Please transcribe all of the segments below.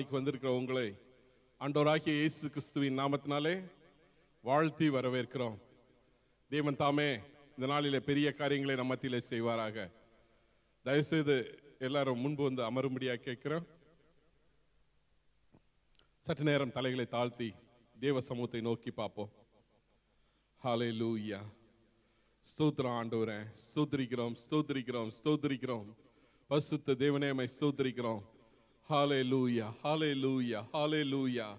ஆராதனைக்கு வந்திருக்கிற உங்களை ஆண்டவராகிய இயேசு கிறிஸ்துவின் நாமத்தினாலே வாழ்த்தி வரவேற்கிறோம் தேவன் தாமே இந்த நாளிலே பெரிய காரியங்களை நம்ம மத்தியிலே செய்வாராக தயவுசெய்து எல்லாரும் முன்பு வந்து அமரும்படியாக கேட்கிறோம் சற்று நேரம் தலைகளை தாழ்த்தி தேவ சமூகத்தை நோக்கி பார்ப்போம் ஹாலே லூயா ஸ்தோத்திரம் ஆண்டவரே ஸ்தோத்திரிக்கிறோம் ஸ்தோத்திரிக்கிறோம் ஸ்தோத்திரிக்கிறோம் பசுத்த தேவனே மை ஸ்தோத்திரிக்கிறோம் ஹாலே லூயா ஹாலே லூயா ஹாலே லூயா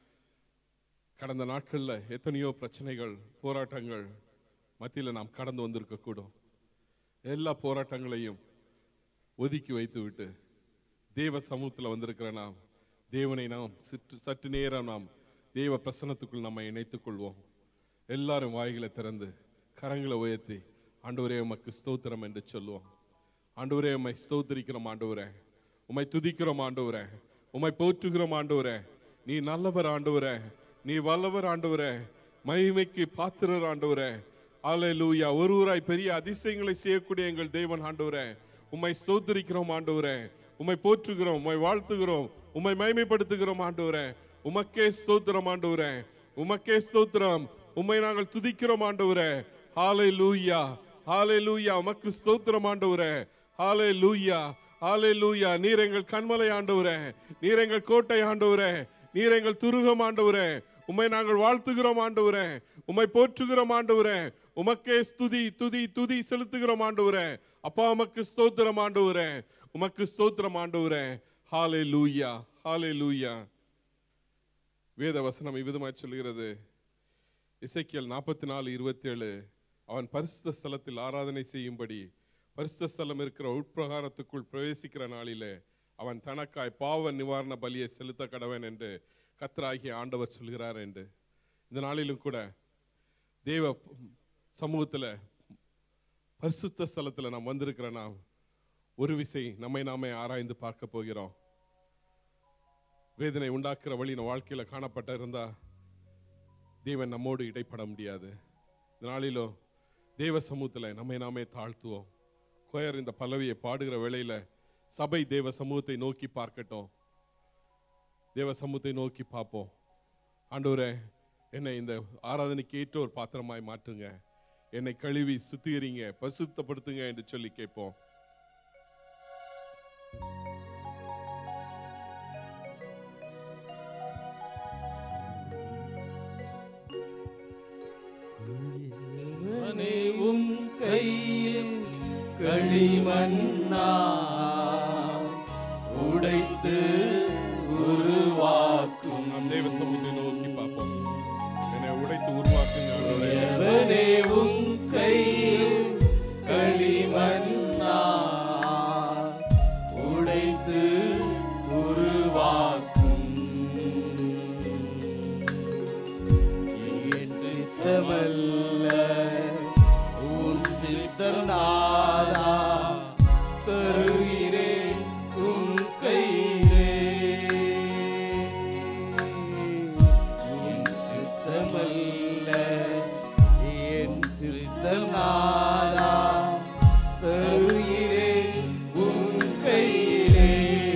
கடந்த நாட்களில் எத்தனையோ பிரச்சனைகள் போராட்டங்கள் மத்தியில் நாம் கடந்து வந்திருக்க கூடும் எல்லா போராட்டங்களையும் ஒதுக்கி வைத்து விட்டு தேவ சமூகத்தில் வந்திருக்கிற நாம் தேவனை நாம் சிற்று சற்று நேரம் நாம் தேவ பிரசனத்துக்குள் நம்மை இணைத்துக் கொள்வோம் எல்லாரும் வாய்களை திறந்து கரங்களை உயர்த்தி ஆண்டவரே உமக்கு ஸ்தோத்திரம் என்று சொல்லுவோம் ஆண்டவரே உம்மை ஸ்தோத்திரிக்கிறோம் ஆண்டவரே உம்மை துதிக்கிறோம் ஆண்டவரே உம்மை போற்றுகிறோம் ஆண்டவரே நீ நல்லவர் ஆண்டவரே நீ வல்லவர் ஆண்டவரே மகிமைக்கு பாத்திரர் ஆண்டவரே அல்லேலூயா ஒருவராய் பெரிய அதிசயங்களை செய்யக்கூடிய எங்கள் தேவன் ஆண்டவரே உம்மை ஸ்தோத்திரிக்கிறோம் ஆண்டவரே உம்மை போற்றுகிறோம் உம்மை வாழ்த்துகிறோம் உம்மை மகிமைப்படுத்துகிறோம் ஆண்டவரே உமக்கே ஸ்தோத்திரம் ஆண்டவரே உமக்கே ஸ்தோத்திரம் உம்மை நாங்கள் துதிக்கிறோம் ஆண்டவரே ஹாலே லூயா ஹாலே லூயா உமக்கு ஸ்தோத்திரம் ஆண்டவரே ஹாலே லூயா ஹாலே லூயா நீர் எங்கள் கண்மலை ஆண்டவரே நீர் எங்கள் கோட்டை ஆண்டவரே நீர் எங்கள் துருகம் ஆண்டவரே உம்மை நாங்கள் வாழ்த்துகிறோம் ஆண்டவரே உம்மை போற்றுகிறோம் ஆண்டவரே உமக்கே ஸ்துதி துதி துதி செலுத்துகிறோம் ஆண்டவரே அப்பா உமக்கு ஸ்தோத்திரம் ஆண்டவரே உமக்கு ஸ்தோத்திரம் ஆண்டவரே ஹாலே லூயா ஹாலே லூயா வேத வசனம் இவ்விதமாய் சொல்கிறது இசைக்கியல் நாற்பத்தி நாலு இருபத்தி ஏழு அவன் பரிசுத்த ஸ்தலத்தில் ஆராதனை செய்யும்படி பரிசுத்த ஸ்தலம் இருக்கிற உட்பிரகாரத்துக்குள் பிரவேசிக்கிற நாளிலே அவன் தனக்காய் பாவ நிவாரண பலியை செலுத்த கடவன் என்று கத்தராகிய ஆண்டவர் சொல்கிறார் என்று இந்த நாளிலும் கூட தேவ சமூகத்தில் பரிசுத்த ஸ்தலத்தில் நாம் வந்திருக்கிற நாம் ஒரு விசை நம்மை நாமே ஆராய்ந்து பார்க்க போகிறோம் வேதனை உண்டாக்குற வழி நம்ம வாழ்க்கையில காணப்பட்ட இருந்தா தேவன் நம்மோடு இடைப்பட முடியாது இந்த நாளிலோ தேவ சமூகத்தில் நம்மை நாமே தாழ்த்துவோம் கோயர் இந்த பல்லவியை பாடுகிற வேளையில சபை தேவ சமூகத்தை நோக்கி பார்க்கட்டும் தேவ சமூகத்தை நோக்கி பார்ப்போம் ஆண்டவரே என்னை இந்த ஆராதனைக்கு ஏற்ற ஒரு பாத்திரமாய் மாற்றுங்க என்னை கழுவி சுத்திகரிங்க பசுத்தப்படுத்துங்க என்று சொல்லி கேட்போம் தேவனே உம் கையில் களிமண்ணா உடைத்து உருவாக்கும் நாம் தேவ சமூகத்தை நோக்கி பார்ப்போம் என்னை உடைத்து உருவாக்குங்க ஆண்டவரே. தேவனே உம் கையில் களிமண்ணா உடைத்து உருவாக்கும் என் சித்தமல்ல உன் சித்தநாதா தருகிறேன் உன் கையிலே என் சித்தமல்ல என் சித்தநாதா தருகிறேன் உன் கையிலே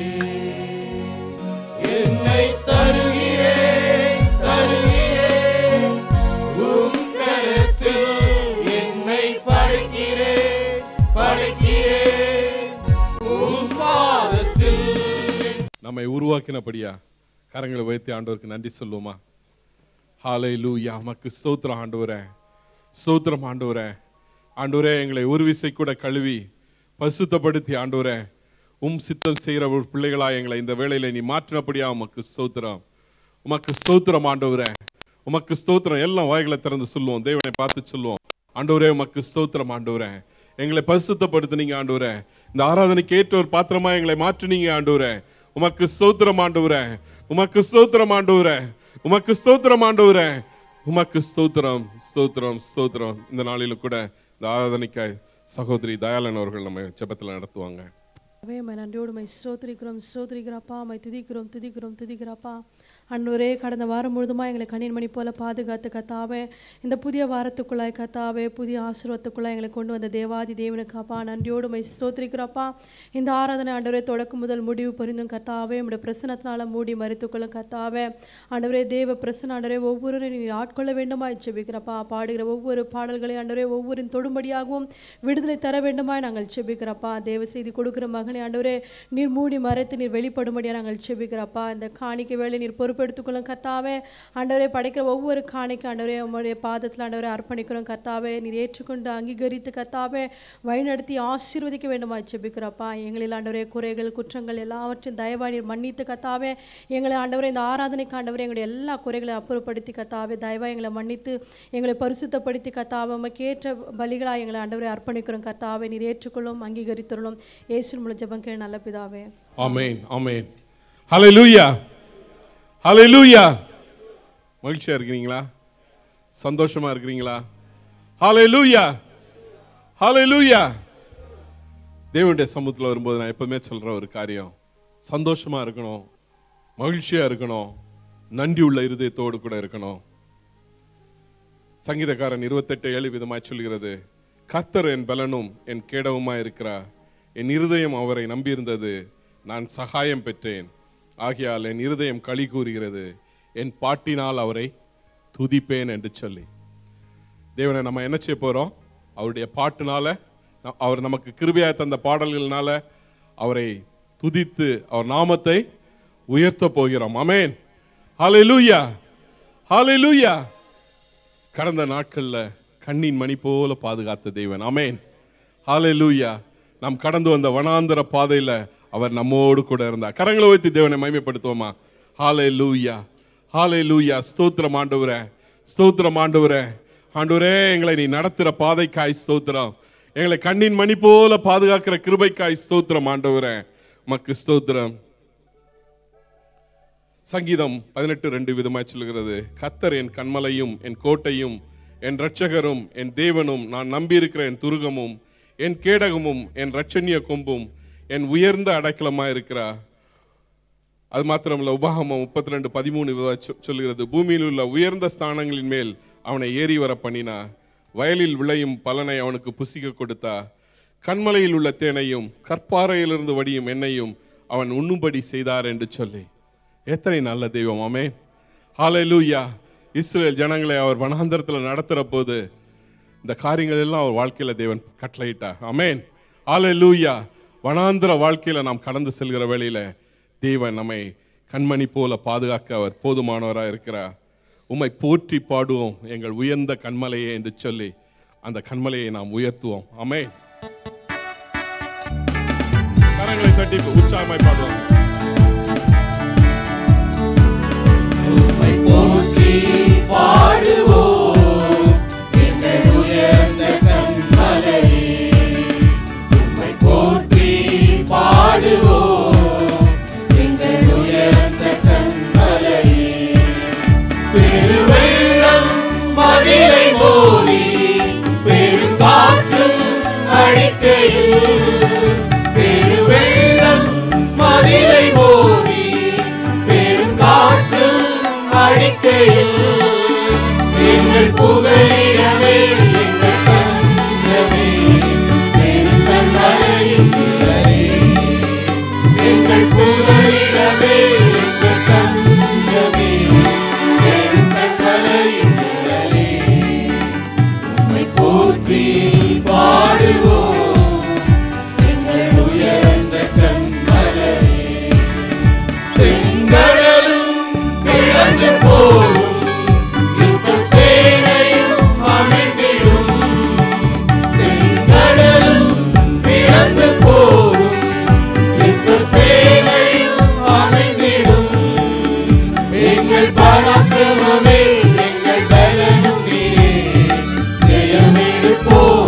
என்னை தருகிறேன் தருகிறேன் உம் கரத்தில் என்னை படைக்கிறேன் படைக்கிறேன் உம் பாதத்தில் நம்மை உருவாக்கினபடியா கரங்களை உயர்த்தி ஆண்டவருக்கு நன்றி சொல்லுவோமா ஹாலை லூயா மக்கு ஸ்தோத்திரம் ஆண்டவரே ஸ்தோத்திரம் ஆண்டவரே ஆண்டவரே எங்களை ஒரு விசை கூட கழுவி பசுத்தப்படுத்தி ஆண்டவரே உம் சித்தம் செய்கிற ஒரு பிள்ளைகளா எங்களை இந்த வேளையில நீ மாற்றினபடியா உமக்கு ஸ்தோத்திரம் உமக்கு ஸ்தோத்திரம் ஆண்டவரே உமக்கு ஸ்தோத்திரம் எல்லாம் வாய்களை திறந்து சொல்லுவோம் தேவனை பார்த்து சொல்லுவோம் ஆண்டவரே உமக்கு ஸ்தோத்திரம் ஆண்டவரே எங்களை பரிசுத்தப்படுத்துனீங்க ஆண்டவரே இந்த ஆராதனைக்கு ஏற்ற ஒரு பாத்திரமா எங்களை மாற்றினீங்க ஆண்டவரே உமக்கு ஸ்தோத்திரம் ஆண்டவரே உமக்கு ஸ்தோத்திரம் ஆண்டவரே உமக்கு ஸ்தோத்திரம் ஆண்டவரே உமக்கு ஸ்தோத்திரம் ஸ்தோத்திரம் ஸ்தோத்திரம் இந்த நாளிலும் கூட இந்த ஆராதனைக்காய் சகோதரி தயாளன் அவர்கள் நம்ம ஜெபத்தில் நடத்துவாங்க மே நன்றியோடு மை ஸ்தோத்திரிக்கிறோம் ஸ்தோத்திரிக்கிறப்பா மை துதிக்கிறோம் துதிக்கிறோம் துதிக்கிறப்பா அன்றுவரே கடந்த வாரம் முழுதுமாக எங்களை கண்ணின் மணி போல பாதுகாத்து கத்தாவே இந்த புதிய வாரத்துக்குள்ளாய் கத்தாவே புதிய ஆசீர்வாதத்துக்குள்ளாய் எங்களை கொண்டு வந்த தேவாதி தேவனுக்காப்பா நன்றியோடு மை ஸ்தோத்திரிக்கிறப்பா இந்த ஆராதனை ஆண்டவரே தொடக்கம் முதல் முடிவு புரிந்தும் கத்தாவே உடைய பிரசனத்தினால மூடி மறித்துக்கொள்ளும் கத்தாவே ஆண்டவரே தேவ பிரசன ஆண்டவரே ஒவ்வொருவரையும் நீ ஆட்கொள்ள வேண்டுமா செபிக்கிறப்பா பாடுகிற ஒவ்வொரு பாடல்களையும் ஆண்டவரே ஒவ்வொரு தொடும்படியாகவும் விடுதலை தர வேண்டுமாய் நாங்கள் செபிக்கிறப்பா தேவ செய்தி கொடுக்கிற மகனை ஆண்டவரே நீர் மூடி மறைத்து நீர் வெளிப்படும்படியாக நாங்கள் செபிக்கிறப்பா இந்த காணிக்கை வேலை நீர் பொறுப்பெடுத்துக்கொள்ளும் கத்தாவே ஆண்டவரே படைக்கிற ஒவ்வொரு காணிக்கை ஆண்டவரே உம்முடைய பாதத்தில் ஆண்டவரே அர்ப்பணிக்கிறோம் கத்தாவே நீர் ஏற்றுக்கொண்டு அங்கீகரித்து கத்தாவே வழிநடத்தி ஆசீர்வதிக்க வேண்டுமா செபிக்கிறப்பா எங்களில் ஆண்டவரே குறைகள் குற்றங்கள் எல்லாவற்றையும் தயவாய் நீர் மன்னித்து கத்தாவே எங்களை ஆண்டவரே இந்த ஆராதனைக்கு ஆண்டவரே எங்களுடைய எல்லா குறைகளையும் அப்புறப்படுத்தி கத்தாவே தயவாய் எங்களை மன்னித்து எங்களை பரிசுத்தப்படுத்தி கத்தாவே உமக்கு ஏற்ற பலிகளாக எங்களை ஆண்டவரை அர்ப்பணிக்கிறோம் கத்தாவே நீர் ஏற்றுக்கொள்ளும் அங்கீகரித்துள்ளோம் இயேசு மூலம் ஜெபம் கேள் நல்ல பிதாவே ஆமென் ஆமென் ஹalleluya ஹalleluya மகிழ்ச்சியா இருக்கிறீங்களா சந்தோஷமா இருக்கிறீங்களா ஹalleluya ஹalleluya தேவனுடைய சமூகத்தில் வரும்போது நான் எப்பவுமே சொல்ற ஒரு காரியம் சந்தோஷமா இருக்கணும் மகிழ்ச்சியா இருக்கணும் நன்றி உள்ள இருதயத்தோடு கூட இருக்கணும் சங்கீதக்காரன் இருபத்தெட்டு ஏழு விதமாய் சொல்கிறது கர்த்தர் என் பலனும் என் கேடவுமாய் இருக்கிறார் என் இருதயம் அவரை நம்பியிருந்தது நான் சகாயம் பெற்றேன் ஆகையால் என் இருதயம் களி கூறுகிறது என் பாட்டினால் அவரை துதிப்பேன் என்று சொல்லி தேவனை நம்ம என்ன செய்ய போறோம் அவருடைய பாட்டுனால ந- அவர் நமக்கு கிருபையா தந்த பாடல்கள்னால அவரை துதித்து அவர் நாமத்தை உயர்த்த போகிறோம் அமேன் ஹalleluya ஹalleluya கடந்த நாட்கள்ல கண்ணின் மணி போல பாதுகாத்த தேவன் அமேன் ஹalleluya நாம் கடந்து வந்த வனாந்தர பாதையில அவர் நம்மோடு கூட இருந்தார் கரங்களை வைத்து தேவனை மகிமைப்படுத்துவோமா ஹalleluya ஹalleluya ஸ்தோத்திரம் ஆண்டவரே ஸ்தோத்திரம் ஆண்டவரே ஆண்டவரே எங்களை நீ நடத்துற பாதைக்காய் ஸ்தோத்திரம் எங்களை கண்ணின் மணி போல பாதுகாக்கிற கிருபைக்காய் ஸ்தோத்திரம் ஆண்டவரே மக்கு ஸ்தோத்திரம் சங்கீதம் பதினெட்டு ரெண்டு விதமாய் சொல்கிறது கத்தர் என் கண்மலையும் என் கோட்டையும் என் இரட்சகரும் என் தேவனும் நான் நம்பியிருக்கிற என் துருகமும் என் கேடகமும் என் இரட்சணிய கொம்பும் என் உயர்ந்த அடைக்கலமாய் இருக்கிறார் அது மாத்திரமல்ல உபாகமம் முப்பத்தி ரெண்டு பதிமூணு சொல்லுகிறது பூமியில் உள்ள உயர்ந்த ஸ்தானங்களின் மேல் அவனை ஏறி வர பண்ணினா வயலில் விளையும் பலனை அவனுக்கு புசிக்க கொடுத்தா கண்மலையில் உள்ள தேனையும் கற்பாறையிலிருந்து வடியும் எண்ணெயும் அவன் உண்ணும்படி செய்தார் என்று சொல்லி எத்தனை நல்ல தெய்வம் ஆமே ஹalleluya இஸ்ரேல் ஜனங்களை அவர் வனாந்தரத்தில் நடத்துகிற போது இந்த காரியங்கள் எல்லாம் அவர் வாழ்க்கையில தேவன் கட்டளையிட்டார் ஆமென் ஹalleluya வனாந்தர வாழ்க்கையில நாம் கடந்து செல்கிற வேளையில தேவன் நம்மை கண்மணி போல பாதுகாக்க அவர் போதுமானவராக இருக்கிறார் உம்மை போற்றி பாடுவோம் எங்கள் உயர்ந்த கண்மலையே என்று சொல்லி அந்த கண்மலையை நாம் உயர்த்துவோம் ஆமென் கரங்களை தட்டி உற்சாகமாய் பாடுவோம் உம்மை போற்றி பாடுவோம் எங்கள் உயர்ந்த கண்மலையே உம்மை போற்றி பாடுவோம் எங்கள் உயர்ந்த கண்மலையே பெருவெள்ளம் மதிலை மோதி பெரும் காற்றும் அடிக்கையில் பெருவெள்ளம் மதிலை மோதி பெரும் காற்றும் அடிக்கையில் எங்கள் புகலிடமே எங்கள் தஞ்சமே பெருங்கண்மலையின் நிழலே எங்கள் புகலிடமே எங்கள் தஞ்சமே பெருங்கண்மலையின் நிழலே உம்மை போற்றி பாடுவோம் எங்கள் உயர்ந்த கண்மலையே செங்கடலும் இழந்து போகும் யுத்த சேனையும் அமிழ்ந்திடும் செங்கடலும் இழந்து போகும் யுத்த சேனையும் அமிழ்ந்திடும் எங்கள் பராக்கிரமமே எங்கள் பலனும் நீரே ஜெயமெடுப்போம்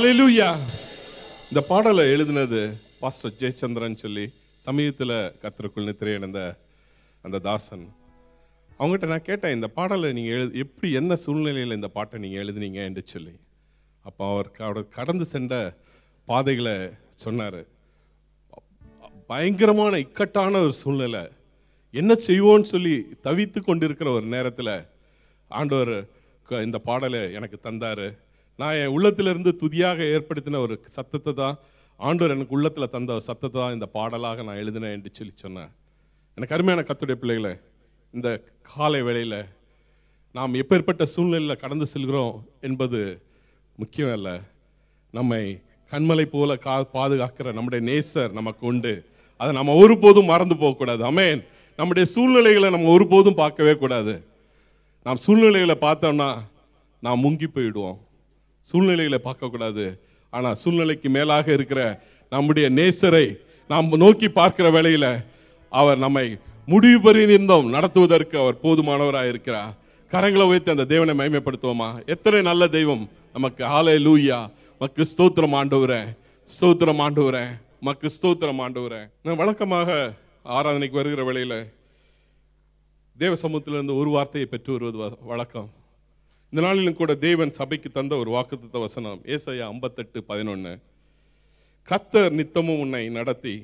ஹalleluya இந்த பாடலை எழுதினது பாஸ்டர் ஜெயச்சந்திரன் சொல்லி சமயத்தில் கத்திரக்குள் நித்திரையடைந்த அந்த தாசன் அவங்ககிட்ட நான் கேட்டேன் இந்த பாடலை நீங்கள் எழு எப்படி என்ன சூழ்நிலையில் இந்த பாட்டை நீங்கள் எழுதுனீங்க என்று சொல்லி அப்போ அவர் க- கடந்து சென்ற பாதைகளை சொன்னார் பயங்கரமான இக்கட்டான ஒரு சூழ்நிலை என்ன செய்வோன்னு சொல்லி தவித்து கொண்டிருக்கிற ஒரு நேரத்தில் ஆண்டவர் க- இந்த பாடலை எனக்கு தந்தாரு நான் என் உள்ளத்திலிருந்து துதியாக ஏற்படுத்தின ஒரு சத்தத்தை தான் ஆண்டவர் எனக்கு உள்ளத்தில் தந்த ஒரு சத்தத்தை தான் இந்த பாடலாக நான் எழுதினேன் என்று சொல்லி சொன்னேன் எனக்கு அருமையான கத்துடைய பிள்ளைகளை இந்த காலை வேளையில் நாம் எப்பேற்பட்ட சூழ்நிலையில் கடந்து செல்கிறோம் என்பது முக்கியம் அல்ல நம்மை கண்மலை போல கா பாதுகாக்கிற நம்முடைய நேசர் நமக்கு உண்டு அதை நம்ம ஒருபோதும் மறந்து போகக்கூடாது அமேன் நம்முடைய சூழ்நிலைகளை நம்ம ஒருபோதும் பார்க்கவே கூடாது நாம் சூழ்நிலைகளை பார்த்தோம்னா நாம் முங்கி போயிடுவோம் சூழ்நிலைகளை பார்க்கக்கூடாது ஆனால் சூழ்நிலைக்கு மேலாக இருக்கிற நம்முடைய நேசரை நாம் நோக்கி பார்க்கிற வேளையில் அவர் நம்மை முடிவு பரிந்தோம் நடத்துவதற்கு அவர் போதுமானவராக இருக்கிறார் கரங்களை வைத்து அந்த தேவனை மகிமைப்படுத்துவோமா எத்தனை நல்ல தெய்வம் நமக்கு ஆலை லூயா மக்கு ஸ்தோத்திரம் ஆண்டவரே ஸ்தோத்திரம் ஆண்டவரே மக்கு ஸ்தோத்திரம் ஆண்டவரே நான் வழக்கமாக ஆராதனைக்கு வருகிற வேளையில் தேவ சமூகத்திலிருந்து ஒரு வார்த்தையை பெற்று வருவது வ- வழக்கம் இந்த நாளிலும் கூட தேவன் சபைக்கு தந்த ஒரு வாக்குத்தத்த வசனம் ஏசாயா ஐம்பத்தெட்டு பதினொன்று கத்தர் நித்தமும் உன்னை நடத்தி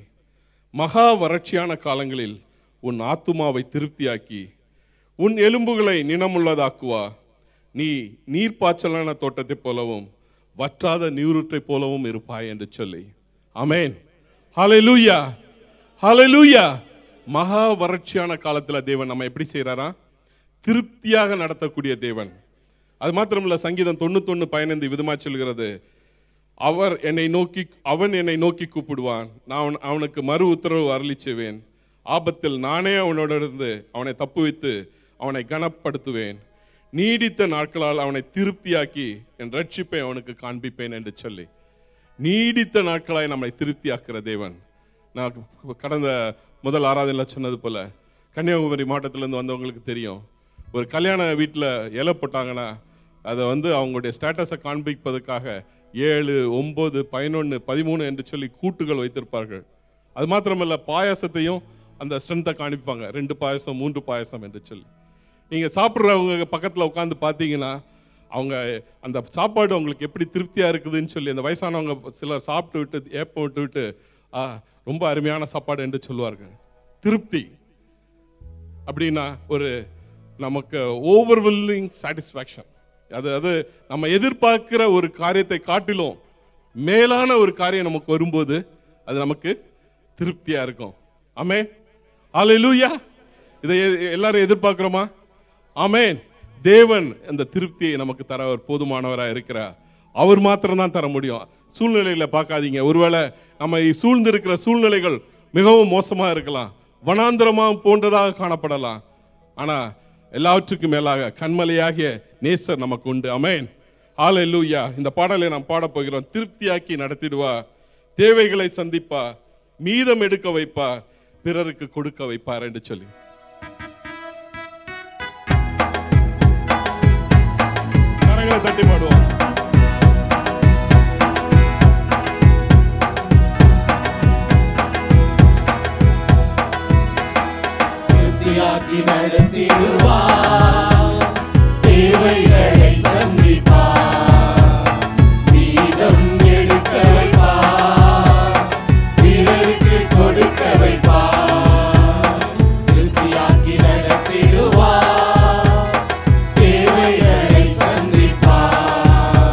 மகா வறட்சியான காலங்களில் உன் ஆத்துமாவை திருப்தியாக்கி உன் எலும்புகளை நினமுள்ளதாக்குவா நீ நீர்ப்பாய்ச்சலான தோட்டத்தைப் போலவும் வற்றாத நீரூற்றைப் போலவும் இருப்பாய் என்று சொல்லி அமேன் ஹalleluya ஹalleluya மகா வறட்சியான காலத்துல தேவன் நம்ம எப்படி செய்றாரா திருப்தியாக நடத்தக்கூடிய தேவன் அது மாத்திரமல்ல சங்கீதம் தொண்ணூத்தொன்னு பதினைந்து விதமா சொல்கிறது அவர் என்னை நோக்கி அவன் என்னை நோக்கி கூப்பிடுவான் நான் அவன்- அவனுக்கு மறு உத்தரவு அருளி செய்வேன் ஆபத்தில் நானே அவனோட இருந்து அவனை தப்புவித்து அவனை கனப்படுத்துவேன் நீடித்த நாட்களால் அவனை திருப்தியாக்கி என் ரட்சிப்பை அவனுக்கு காண்பிப்பேன் என்று சொல்லி நீடித்த நாட்களாய் நம்மை திருப்தியாக்குற தேவன் நான் கடந்த முதல் ஆராதனையில் சொன்னது போல கன்னியாகுமரி மாவட்டத்திலேருந்து வந்தவங்களுக்கு தெரியும் ஒரு கல்யாண வீட்டில் இலை போட்டாங்கன்னா அதை வந்து அவங்களுடைய ஸ்டேட்டஸை காண்பிப்பதற்காக ஏழு ஒம்பது பதினொன்று பதிமூணு என்று சொல்லி கூட்டுகள் வைத்திருப்பார்கள் அது மாத்திரமல்ல பாயாசத்தையும் அந்த ஸ்ட்ரென்த்தை காண்பிப்பாங்க ரெண்டு பாயாசம் மூன்று பாயாசம் என்று சொல்லி நீங்கள் சாப்பிட்றவங்க பக்கத்தில் உட்காந்து பார்த்தீங்கன்னா அவங்க அந்த சாப்பாடு அவங்களுக்கு எப்படி திருப்தியாக இருக்குதுன்னு சொல்லி அந்த வயசானவங்க சிலர் சாப்பிட்டு விட்டு ஏப்பம் விட்டு விட்டு ஆ ரொம்ப அருமையான சாப்பாடு என்று சொல்லுவார்கள் திருப்தி அப்படின்னா ஒரு நமக்கு ஓவர்வெல்லிங் சாட்டிஸ்ஃபேக்ஷன் அது அது நம்ம எதிர்பார்க்கிற ஒரு காரியத்தை காட்டிலும் மேலான ஒரு காரியம் நமக்கு வரும்போது அது நமக்கு திருப்தியா இருக்கும் ஆமே ஹalleluya இதை எ- எல்லாரும் எதிர்பார்க்கிறோமா ஆமென் தேவன் அந்த திருப்தியை நமக்கு தர அவர் போதுமானவராக இருக்கிறார் அவர் மாத்திரம் தான் தர முடியும் சூழ்நிலைகளை பார்க்காதீங்க ஒருவேளை நம்ம சூழ்ந்திருக்கிற சூழ்நிலைகள் மிகவும் மோசமா இருக்கலாம் வனாந்திரமா போன்றதாக காணப்படலாம் ஆனா எல்லாவற்றுக்கும் மேலாக கண்மலையாகிய நேசர் நமக்கு உண்டு அமேன் ஹalleluya இந்த பாடலை நாம் பாடப் போகிறோம் திருப்தியாக்கி நடத்திடுவா தேவைகளை சந்திப்பா மீதம் எடுக்க வைப்பா பிறருக்கு கொடுக்க வைப்பார் என்று சொல்லி கரங்களை தட்டி பாடுவோம் திருப்தியாக்கி நடத்திடுவார் தேவைகளை சந்திப்பார் மீதம் எடுக்க வைப்பார் பிறருக்கு கொடுக்க வைப்பார் திருப்தியாக்கி நடத்திடுவார் தேவைகளை சந்திப்பார்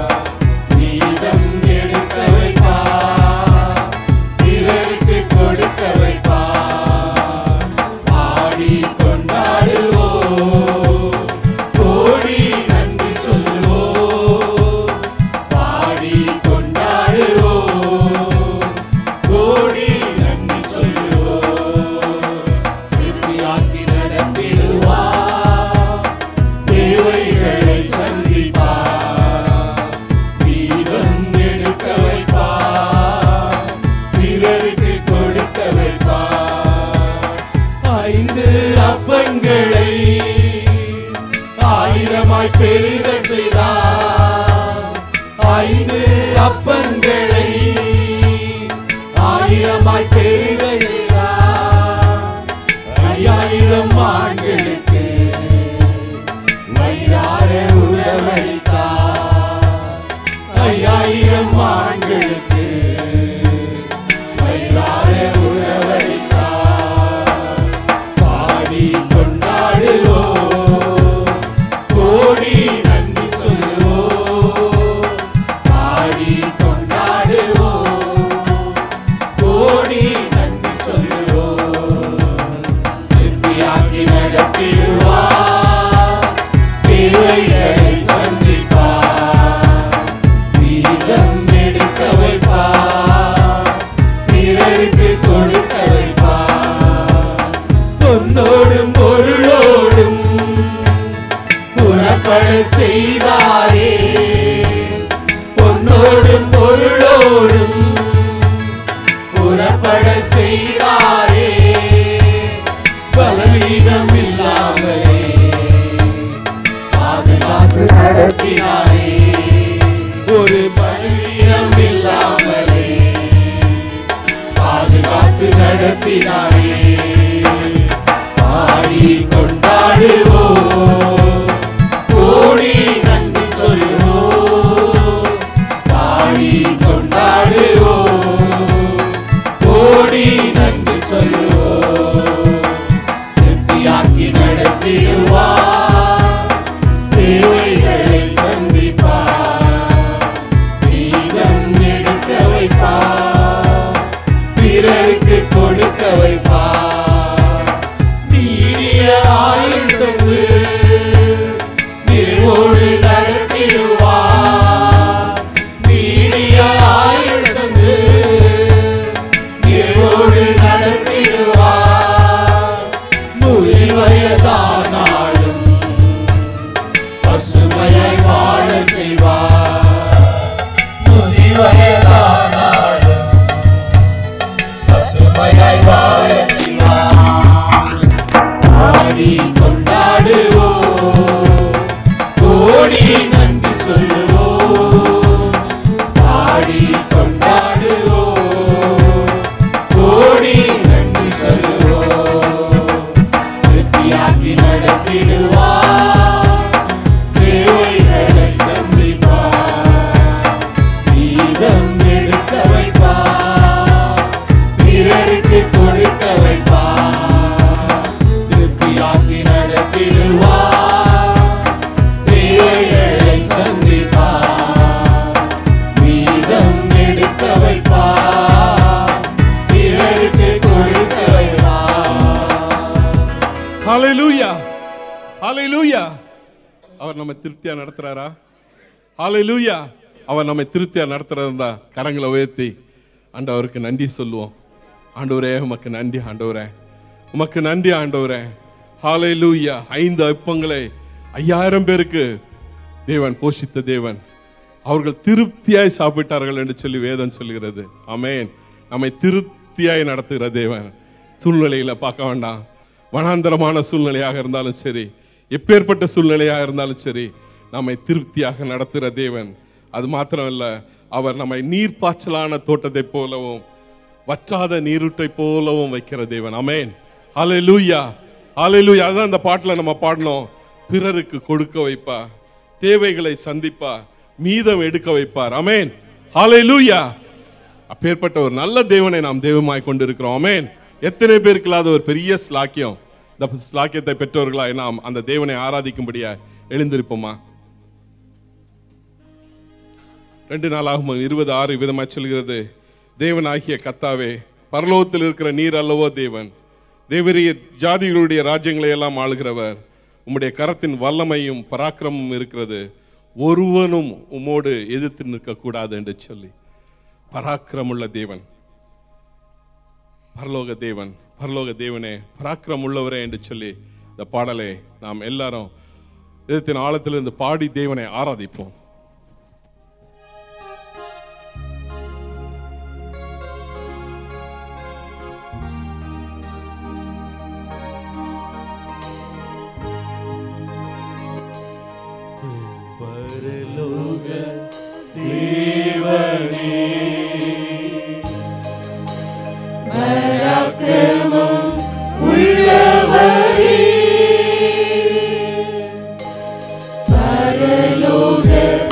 செய்தாரே பாடி கொண்டாடுவோம் கோடி நன்றி சொல்லுவோம் பாடி கொண்டாடுவோம் கோடி நன்றி சொல்லுவோம் திருப்தியாக்கி நடத்திடுவார் தேவைகளை சந்திப்பார் மீதம் எடுக்க வைப்பார் பிறருக்கு கொடுக்க வைப்பார் நீடிய ஆயுள் தந்து நிறைவோடு நடத்திடுவார் நீடிய ஆயுள் தந்து நிறைவோடு நடத்திடுவார் முழி வயதானாலும் பசுமையாய் வாழ செய்வார் முதி வயதானாலும் பசுமையாய் வாழ செய்வார் பாடி கொண்டாடுவோம் கோடி நன்றி சொல்லுவோம் பாடி கொண்டாடுவோம் கோடி நன்றி சொல்லுவோம் திருப்தியாக்கி நடத்திடுவார் தேவைகளை சந்திப்பார் மீதம் எடுக்க வைப்பார் பிறருக்கு கொடுக்க வைப்பார் திருப்தியாக்கி நடத்திடுவார் தேவைகளை சந்திப்பார் மீதம் எடுக்க வைப்பார் பிறருக்கு கொடுக்க வைப்பார் ஹalleluya ஹalleluya அவர் நம்ம திருப்தியா நடத்துறாரா ஹalleluya அவர் நம்மை திருப்தியா நடத்துறதா கரங்களை உயர்த்தி ஆண்டவருக்கு நன்றி சொல்லுவோம் ஆண்டவரே உமக்கு நன்றி ஆண்டவரே உமக்கு நன்றி ஆண்டவரே ஹalleluya ஐந்து அப்பங்களை ஐயாயிரம் பேருக்கு தேவன் போஷித்த தேவன் அவர்கள் திருப்தியாய் சாப்பிட்டார்கள் என்று சொல்லி வேதம் சொல்கிறது ஆமென் நம்மை திருப்தியாய் நடத்துகிற தேவன் சூழ்நிலையில பார்க்க வேண்டாம் வனாந்தரமான சூழ்நிலையாக இருந்தாலும் சரி எப்பேற்பட்ட சூழ்நிலையாக இருந்தாலும் சரி நம்மை திருப்தியாக நடத்துகிற தேவன் அது மாத்திரமல்ல அவர் நம்மை நீர்ப்பாய்ச்சலான தோட்டத்தை போலவும் வற்றாத நீரூற்றை போலவும் வைக்கிற தேவன் அமேன் ஹalleluya ஹalleluya அதான் அந்த பாட்டுல நம்ம பாடணும் பிறருக்கு கொடுக்க வைப்பா தேவைகளை சந்திப்பா மீதம் எடுக்க வைப்பார் அமேன் ஹalleluya அப்பேற்பட்ட ஒரு நல்ல தேவனை நாம் தெய்வமாய் கொண்டிருக்கிறோம் அமேன் எத்தனை பேருக்கு இல்லாத ஒரு பெரிய ஸ்லாக்கியம் இந்த ஸ்லாக்கியத்தை பெற்றவர்களாய் நாம் அந்த தேவனை ஆராதிக்கும்படியா எழுந்திருப்போமா ரெண்டு நாளாகும் இருபது ஆறு விதமாய் சொல்கிறது தேவனாகிய கத்தாவே பரலோகத்தில் இருக்கிற நீர் அல்லவோ தேவன் தேவரிய ஜாதிகளுடைய ராஜ்யங்களை எல்லாம் ஆளுகிறவர் உம்முடைய கரத்தின் வல்லமையும் பராக்கிரமும் இருக்கிறது ஒருவனும் உம்மோடு எதிர்த்து நிற்கக்கூடாது என்று சொல்லி பராக்கிரமுள்ள தேவன் பரலோக தேவன் பரலோக தேவனே பராக்கிரம் உள்ளவரே என்று சொல்லி இந்த பாடலை நாம் எல்லாரும் இதத்தின் ஆழத்திலிருந்து பாடி தேவனை ஆராதிப்போம் பரலோக தேவனே பராக்கிரமம் உள்ளவரே பரலோக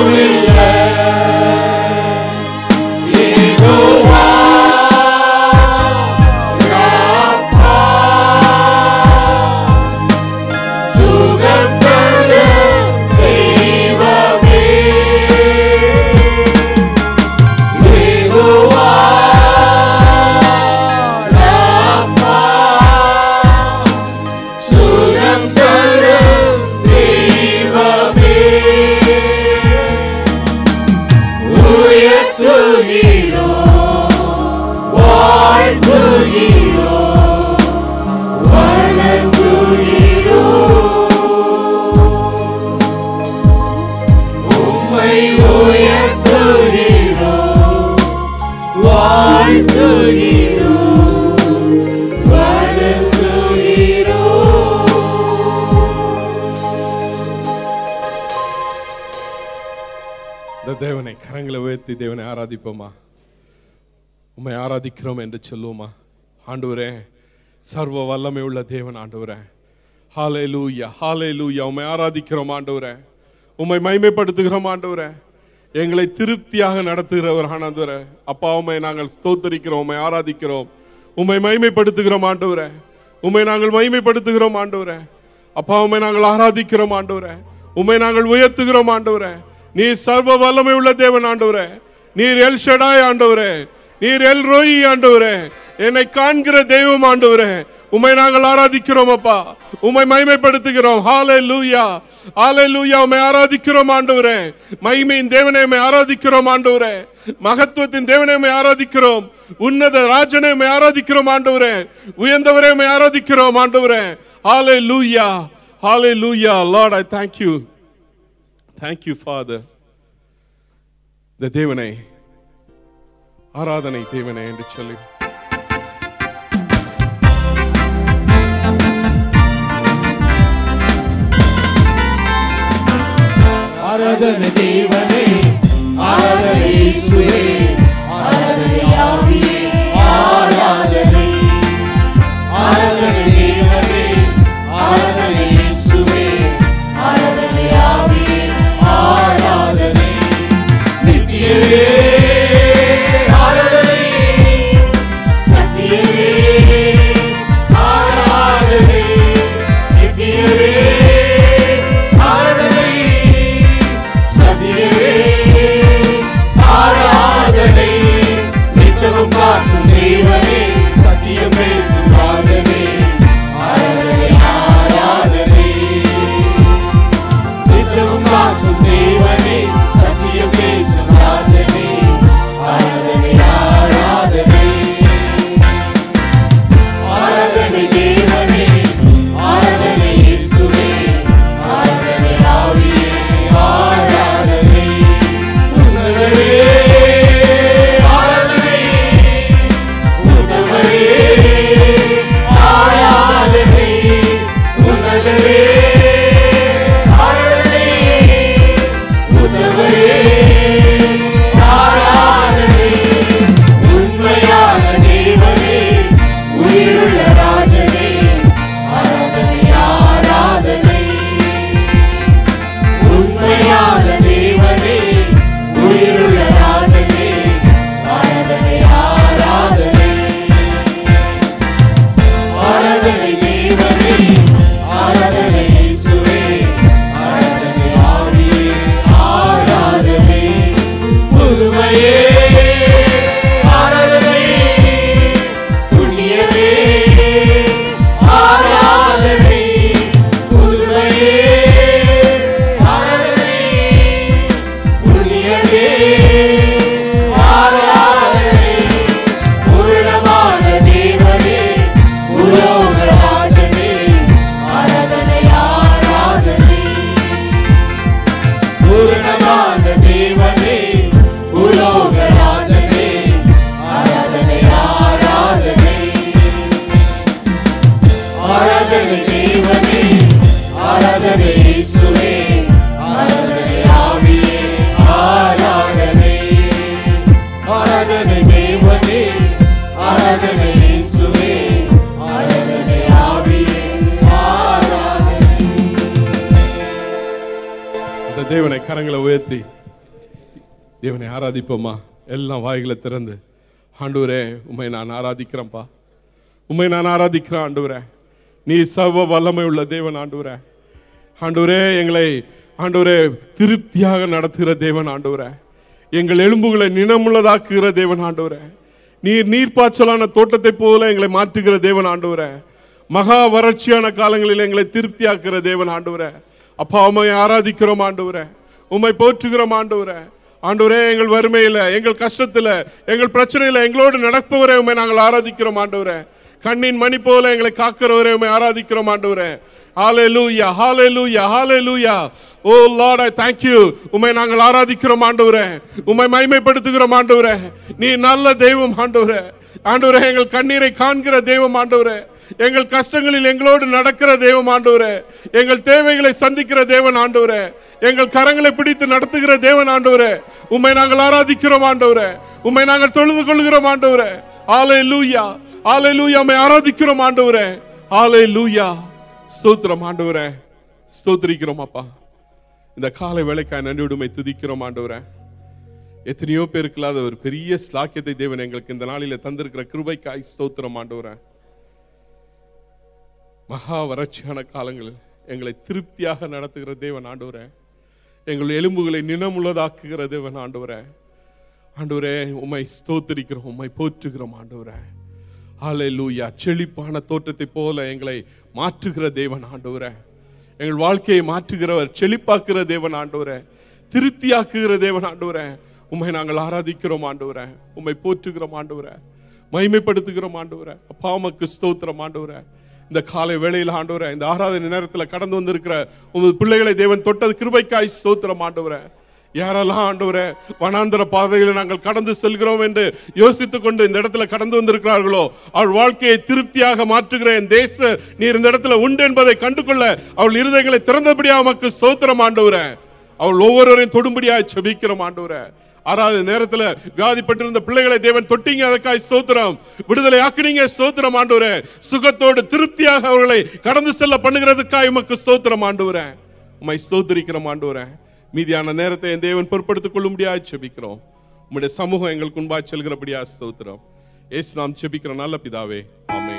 இந்த தேவனை கரங்களை உயர்த்தி தேவனை ஆராதிப்போமா உம்மை ஆராதிக்கிறோம் என்று சொல்லுவோமா ஆண்டவரே சர்வ வல்லமை உள்ள தேவன் ஆண்டவரே ஹாலே லூயா ஹாலே லூயா உம்மை ஆராதிக்கிறோம் ஆண்டவரே உம்மை மைமைப்படுத்துகிறோம் ஆண்டவரே எங்களை திருப்தியாக நடத்துகிறவர் ஆண்டவரே அப்பா உம்மை நாங்கள் ஸ்தோத்தரிக்கிறோம் உம்மை ஆராதிக்கிறோம் உம்மை மைமைப்படுத்துகிறோம் ஆண்டவரே உம்மை நாங்கள் மைமைப்படுத்துகிறோம் ஆண்டவரே அப்பா உம்மை நாங்கள் ஆராதிக்கிறோம் ஆண்டவரே உம்மை நாங்கள் உயர்த்துகிறோம் ஆண்டவரே நீர் சர்வ வல்லமை உள்ள தேவன் ஆண்டவரே நீர் எல் ஷடாய் ஆண்டவரே நீர் எல் ரோயி ஆண்டவரே என்னை காண்கிற தெய்வம் ஆண்டவரே உம்மை நாங்கள் ஆராதிக்கிறோம் அப்பா உம்மை மைமைப்படுத்துகிறோம் ஹாலே லூயா ஹாலே லூயா உம்மை ஆராதிக்கிறோம் ஆண்டவரே மைமையின் தேவனை உம்மை ஆராதிக்கிறோம் ஆண்டவரே மகத்துவத்தின் தேவனை உம்மை ஆராதிக்கிறோம் உன்னத ராஜனை உம்மை ஆராதிக்கிறோம் ஆண்டவரே உயர்ந்தவரை உம்மை ஆராதிக்கிறோம் ஆண்டவரே ஹாலே hallelujah hallelujah Lord I thank you thank you Father இந்த தேவனை ஆராதனை தேவனை என்று சொல்லி ஆராதனை தேவனே ஆராதனை இயேசுவே ஆராதனை ஆவியே ஆராதனை ஆராதனை தேவனே ஆராதனை இயேசுவே ஆராதனை ஆவியே ஆராதனை நித்தியரே ஆராதனை சத்தியரே ஆராதனை நித்தியரே ஆராதனை சத்தியரே ஆராதனை நித்தமும் காக்கும் தேவனே சத்தியமே சுராதனே ஆராதனை ஆராதனை நித்தமும் காக்கும் தேவனே சத்தியமே சுராதனே ஆராதனை ஆராதனை ஆராதனை தேவனே ஆராதனை இயேசுவே ஆராதனை ஆவியே ஆராதனை உன்னதரே ஆராதனை உத்தமரே ஆராதனை உன்னதரே ஆராதனை உத்தமரே ஆராதனை உண்மையான தேவனே உயிருள்ள ராஜனே ஆராதனை ஆராதனை உண்மையான தேவனே உயிருள்ள ராஜனே ஆராதனை ஆராதனை ஆராதனை தேவனே ஆராதனை இயேசுவே ஆராதனை ஆவியே ஆராதனை புதுமையே ஆராதனை புண்ணியமே ஆராதனை புதுமையே ஆராதனை புண்ணியமே ஆராதனை பூரணமான தேவனே உலோக ராஜனே ஆராதனை ஆராதனை பூரணமான தேவனே உலோக ராஜனே ஆராதனை ஆராதனை ஆராதனை தேவனே ஆராதனை இயேசுவே ஆராதனை ஆவியே ஆராதனை ஆராதனை தேவனே ஆராதனை இயேசுவே ஆராதனை ஆவியே ஆராதனை அந்த தேவனை கரங்களை உயர்த்தி தேவனை ஆராதிப்போமா எல்லாம் வாய்களை திறந்து ஆண்டவரே உம்மை நான் ஆராதிக்கிறேன்ப்பா உம்மை நான் ஆராதிக்கிறேன் ஆண்டவரே நீ சர்வ வல்லமை உள்ள தேவன் ஆண்டவரே ஆண்டவரே எங்களை ஆண்டவரே திருப்தியாக நடத்துகிற தேவன் ஆண்டவரே எங்கள் எலும்புகளை நினமுள்ளதாக்குகிற தேவன் ஆண்டவரே நீர் நீர்ப்பாய்ச்சலான தோட்டத்தை போல எங்களை மாற்றுகிற தேவன் ஆண்டவரே மகா வறட்சியான காலங்களில் எங்களை திருப்தியாக்குகிற தேவன் ஆண்டவரே அப்பா உம்மை ஆராதிக்கிறோம் ஆண்டவரே உம்மை போற்றுகிறோம் ஆண்டவரே ஆண்டவரே எங்கள் வறுமையில எங்கள் கஷ்டத்துல எங்கள் பிரச்சனையில எங்களோடு நடப்பவரே உண்மை நாங்கள் ஆராதிக்கிறோம் ஆண்டவரே கண்ணின் மணி போல எங்களை காக்கிறவரே உண்மை ஆராதிக்கிறோம் ஆண்டவரே hallelujah hallelujah hallelujah oh Lord I thank you உம்மை நாங்கள் ஆராதிக்கிறோம் ஆண்டவரே உம்மை மகிமைப்படுத்துகிறோம் ஆண்டவரே நீ நல்ல தெய்வம் ஆண்டவரே ஆண்டவரே எங்கள் கண்ணீரை காண்கிற தெய்வம் ஆண்டவரே எங்கள் கஷ்டங்களில் எங்களோடு நடக்கிற தெய்வம் ஆண்டவரே எங்கள் தேவைகளை சந்திக்கிற தேவன் ஆண்டவரே எங்கள் கரங்களை பிடித்து நடத்துகிற தேவன் ஆண்டவரே உம்மை நாங்கள் ஆராதிக்கிறோம் ஆண்டவரே உம்மை நாங்கள் தொழுது கொள்கிறோம் ஆண்டவரே ஆலை லூயா ஆலை லூயா உம்மை ஆராதிக்கிறோம் ஆண்டவரே ஆலை லூயா ஸ்தோத்திரம் ஆண்டவரே ஸ்தோத்திரிக்கிறோம் அப்பா இந்த காலை வேலைக்காய் நன்றியுடுமை துதிக்கிறோம் ஆண்டவரே எத்தனையோ பேருக்கு இல்லாத ஒரு பெரிய ஸ்லாக்கியத்தை தேவன் எங்களுக்கு இந்த நாளில தந்திருக்கிற கிருபைக்காய் ஸ்தோத்திரம் ஆண்டவரே மகா வறட்சியான காலங்களில் எங்களை திருப்தியாக நடத்துகிற தேவன் ஆண்டவரே எங்கள் எலும்புகளை நினமுள்ளதாக்குகிற தேவன் ஆண்டவரே ஆண்டவரே உம்மை ஸ்தோத்திரிக்கிறோம் உம்மை போற்றுகிறோம் ஆண்டவரே ஹalleluya செழிப்பான தோற்றத்தை போல எங்களை மாற்றுகிற தேவன் ஆண்டவரே எங்கள் வாழ்க்கையை மாற்றுகிறவர் செழிப்பாக்குகிற தேவன் ஆண்டவரே திருப்தியாக்குகிற தேவன் ஆண்டவரே உம்மை நாங்கள் ஆராதிக்கிறோம் ஆண்டவரே உம்மை போற்றுகிறோம் ஆண்டவரே மகிமைப்படுத்துகிறோம் ஆண்டவரே அப்பா உமக்கு ஸ்தோத்திரம் ஆண்டவரே இந்த காலை வேளையில் ஆண்டவரே இந்த ஆராதனை நேரத்தில் கடந்து வந்திருக்கிற உமது பிள்ளைகளை தேவன் தொட்டது கிருபைக்காய் ஸ்தோத்திரம் ஆண்டவரே யாரெல்லாம் ஆண்டவரே வனாந்தர பாதையில் நாங்கள் கடந்து செல்கிறோம் என்று யோசித்துக் கொண்டு இந்த இடத்துல கடந்து வந்திருக்கிறார்களோ அவள் வாழ்க்கையை திருப்தியாக மாற்றுகிற என் தேச நீர் இந்த இடத்துல உண்டு என்பதை கண்டுகொள்ள அவள் இருதயங்களை திறந்தபடியாக நமக்கு ஸ்தோத்திரம் ஆண்டவரே அவள் ஒவ்வொருவரையும் தொடும்படியாக செபிக்கிறோம் ஆண்டவரே ஆறாவது நேரத்துல வியாதிப்பட்டிருந்த பிள்ளைகளை தேவன் தொட்டிங்க அதற்காய் ஸ்தோத்திரம் விடுதலை ஆக்குனீங்க ஸ்தோத்திரம் ஆண்டவரே சுகத்தோடு திருப்தியாக அவர்களை கடந்து செல்ல பண்ணுகிறதுக்காய் உமக்கு ஸ்தோத்திரம் ஆண்டவரே உம்மை ஸ்தோத்திரிக்கிறோம் ஆண்டவரே மீதியான நேரத்தை என் தேவன் பொறுப்படுத்திக் கொள்ளும்படியாக செபிக்கிறோம் உம்முடைய சமூகம் எங்களுக்கு முன்பாக செல்கிறபடியா ஸ்தோத்திரம் ஏசு நாம் செபிக்கிற நல்ல பிதாவே ஆமென்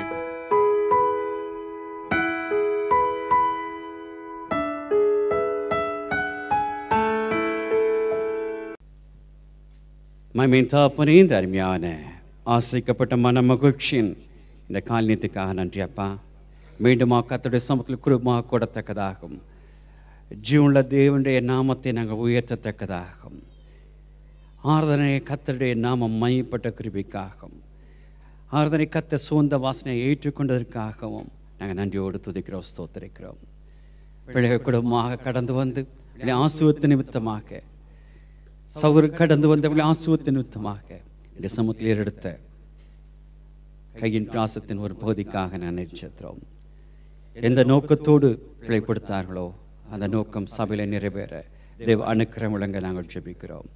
மகிமையின் தகப்பனே இந்த அருமையான ஆசைக்கப்பட்ட மன மகிழ்ச்சியின் இந்த காலனியத்துக்காக நன்றி அப்பா மீண்டுமா கத்தோடைய சமத்தில் குடும்பமாக கூடத்தக்கதாகும் ஜீவனுள்ள தேவனுடைய நாமத்தை நாங்கள் உயர்த்தத்தக்கதாகும் ஆராதனை கத்தருடைய நாமம் மையப்பட்ட கிருபிக்காகும் ஆராதனை கத்த சுகந்த வாசனையை ஏற்றுக்கொண்டதற்காகவும் நாங்கள் நன்றியோடு துதிக்கிறோம் ஸ்தோத்திரிக்கிறோம் பிள்ளைகள் குடும்பமாக கடந்து வந்து ஆசுவத்து நிமித்தமாக சௌர் கடந்து வந்தவர்களை ஆசுவத்து நிமித்தமாக இந்த சமூகத்தில் எடுத்த கையின் பிராசத்தின் ஒரு பகுதிக்காக நான் நினைச்சிருக்கிறோம் எந்த நோக்கத்தோடு பிழை கொடுத்தார்களோ அந்த நோக்கம் சபையில நிறைவேற தேவ அனுக்கிரம் விளங்க நாங்கள் ஜெபிக்கிறோம்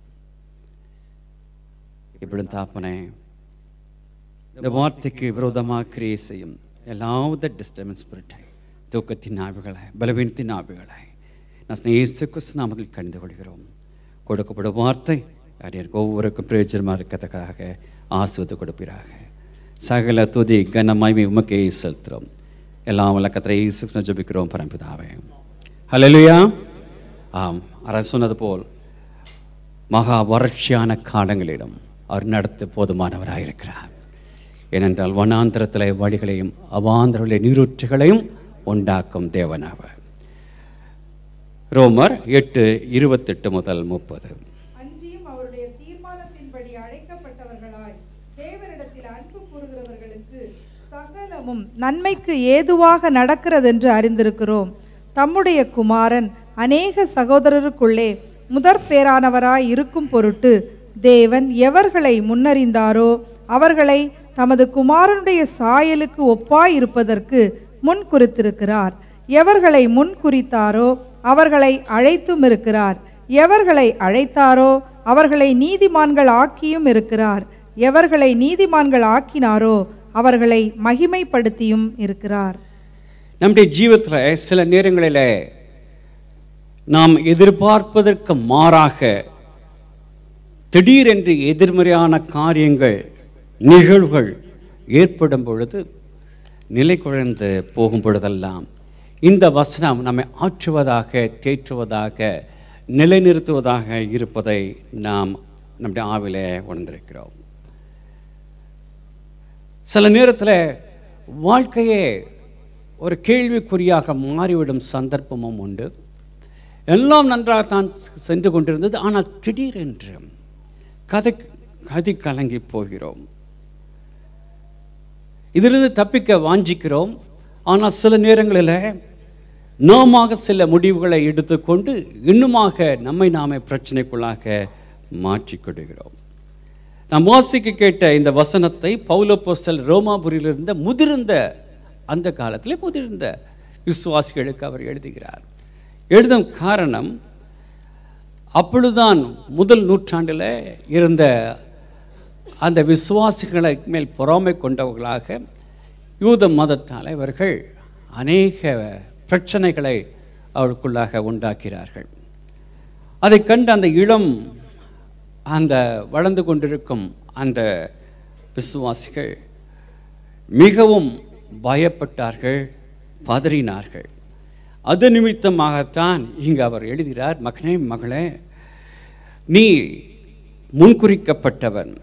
இப்படி தாப்பனே இந்த வார்த்தைக்கு விரோதமாக கிரியை செய்யும் எல்லாவித டிஸ்டர்பன்ஸ் ஸ்பிரிட்டை தூக்கத்தின் ஆவிகளை பலவீனத்தின் ஆவிகளை நான் இயேசு கிறிஸ்து நாமத்தில் கணிந்து கொள்கிறோம் கொடுக்கப்படும் வார்த்தை யாருக்கு ஒவ்வொருக்கும் பிரயோஜனமாக இருக்கத்தக்கதாக ஆசுவத்து கொடுப்பீராக சகல துதி கன மகிமை உமக்கே செலுத்துகிறோம் எல்லாம் வழக்கத்தில் இயேசு ஜபிக்கிறோம் பரம்பிதாவே ஹalleluya ஆம் அரசு சொன்னது போல் மகா வறட்சியான காலங்களிலும் அவர் நடத்த போதுமானவராக இருக்கிறார் ஏனென்றால் வனாந்திரத்தில் வழிகளையும் அவாந்திரத்திலே நீரூற்றுகளையும் உண்டாக்கும் தேவனாவர் ரோமர் எட்டு இருபத்தெட்டு முதல் முப்பது அன்றியும் அவருடைய தீர்மானத்தின்படி அழைக்கப்பட்டவர்களாய் தேவனிடத்தில் அன்பு கூறுகிறவர்களுக்கு சகலமும் நன்மைக்கு ஏதுவாக நடக்கிறதென்று அறிந்திருக்கிறோம் தம்முடைய குமாரன் அநேக சகோதரருக்குள்ளே முதற் பேரானவராய் இருக்கும் பொருட்டு தேவன் எவர்களை முன்னறிந்தாரோ அவர்களை தமது குமாரனுடைய சாயலுக்கு ஒப்பாய் இருப்பதற்கு முன் குறித்திருக்கிறார் எவர்களை முன் குறித்தாரோ அவர்களை அழைத்தும் இருக்கிறார் எவர்களை அழைத்தாரோ அவர்களை நீதிமான்கள் ஆக்கியும் இருக்கிறார் எவர்களை நீதிமான்கள் ஆக்கினாரோ அவர்களை மகிமைப்படுத்தியும் இருக்கிறார் நம்முடைய ஜீவத்தில் சில நேரங்களில் நாம் எதிர்பார்ப்பதற்கு மாறாக திடீரென்று எதிர்மறையான காரியங்கள் நிகழ்வுகள் ஏற்படும் பொழுது நிலை குழந்து போகும் பொழுதெல்லாம் இந்த வசனம் நம்மை ஆற்றுவதாக தேற்றுவதாக நிலைநிறுத்துவதாக இருப்பதை நாம் நம்முடைய ஆவிலே உணர்ந்திருக்கிறோம் சில நேரத்தில் வாழ்க்கையே ஒரு கேள்விக்குறியாக மாறிவிடும் சந்தர்ப்பமும் உண்டு எல்லாம் நன்றாகத்தான் சென்று கொண்டிருந்தது ஆனால் திடீரென்று கதை கதி கலங்கி போகிறோம் இதிலிருந்து தப்பிக்க வாஞ்சிக்கிறோம் ஆனால் சில நேரங்களில் நாமாக சில முடிவுகளை எடுத்துக்கொண்டு இன்னுமாக நம்மை நாமே பிரச்சனைக்குள்ளாக மாற்றிக்கொள்கிறோம் நாம் வாசிக்க கேட்ட இந்த வசனத்தை பௌலப்போஸ்தல் ரோமாபுரியில் இருந்த முதிர்ந்த அந்த காலத்திலே முதிர்ந்த விசுவாசிகளுக்கு அவர் எழுதுகிறார் எழுதும் காரணம் அப்பொழுதுதான் முதல் நூற்றாண்டில் இருந்த அந்த விசுவாசிகளை மேல் பொறாமை கொண்டவர்களாக யூத மத தலைவர்கள் அநேக பிரச்சனைகளை அவருக்குள்ளாக உண்டாக்கிறார்கள் அதை கண்டு அந்த இளம் அந்த வளர்ந்து கொண்டிருக்கும் அந்த விசுவாசிகள் மிகவும் பயப்பட்டார்கள் பதறினார்கள் அது நிமித்தமாகத்தான் இங்கு அவர் எழுதுகிறார் மகனே மகளே நீ முன்குறிக்கப்பட்டவன்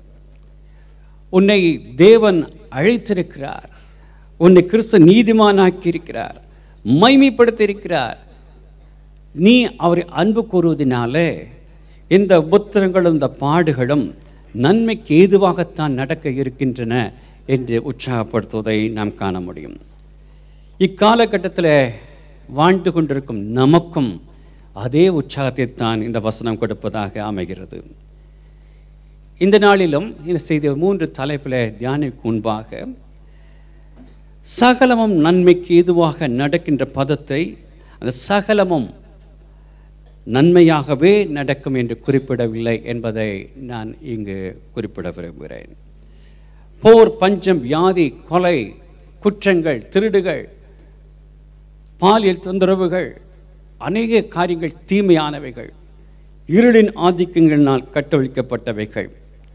உன்னை தேவன் அழைத்திருக்கிறார் உன்னை கிறிஸ்து நீதிமானாக்கி இருக்கிறார் மைமைப்படுத்தியிருக்கிறார் நீ அவரை அன்பு கூறுவதனாலே இந்த உபத்திரங்களும் இந்த பாடுகளும் நன்மைக்கு ஏதுவாகத்தான் நடக்க இருக்கின்றன என்று உற்சாகப்படுத்துவதை நாம் காண முடியும் இக்காலகட்டத்தில் வாழ்ந்து கொண்டிருக்கும் நமக்கும் அதே உற்சாகத்தை தான் இந்த வசனம் கொடுப்பதாக அமைகிறது இந்த நாளிலும் இந்த செய்தி மூன்று தலைப்பில் தியானிக்கு முன்பாக சகலமும் நன்மைக்கு ஏதுவாக நடக்கின்ற பதத்தை அந்த சகலமும் நன்மையாகவே நடக்கும் என்று குறிப்பிடவில்லை என்பதை நான் இங்கு குறிப்பிட விரும்புகிறேன் போர் பஞ்சம் வியாதி கொலை குற்றங்கள் திருடுகள் பாலியல் தொந்தரவுகள் அநேக காரியங்கள் தீமையானவைகள் இருளின் ஆதிக்கங்களினால் கட்டொழிக்கப்பட்டவைகள்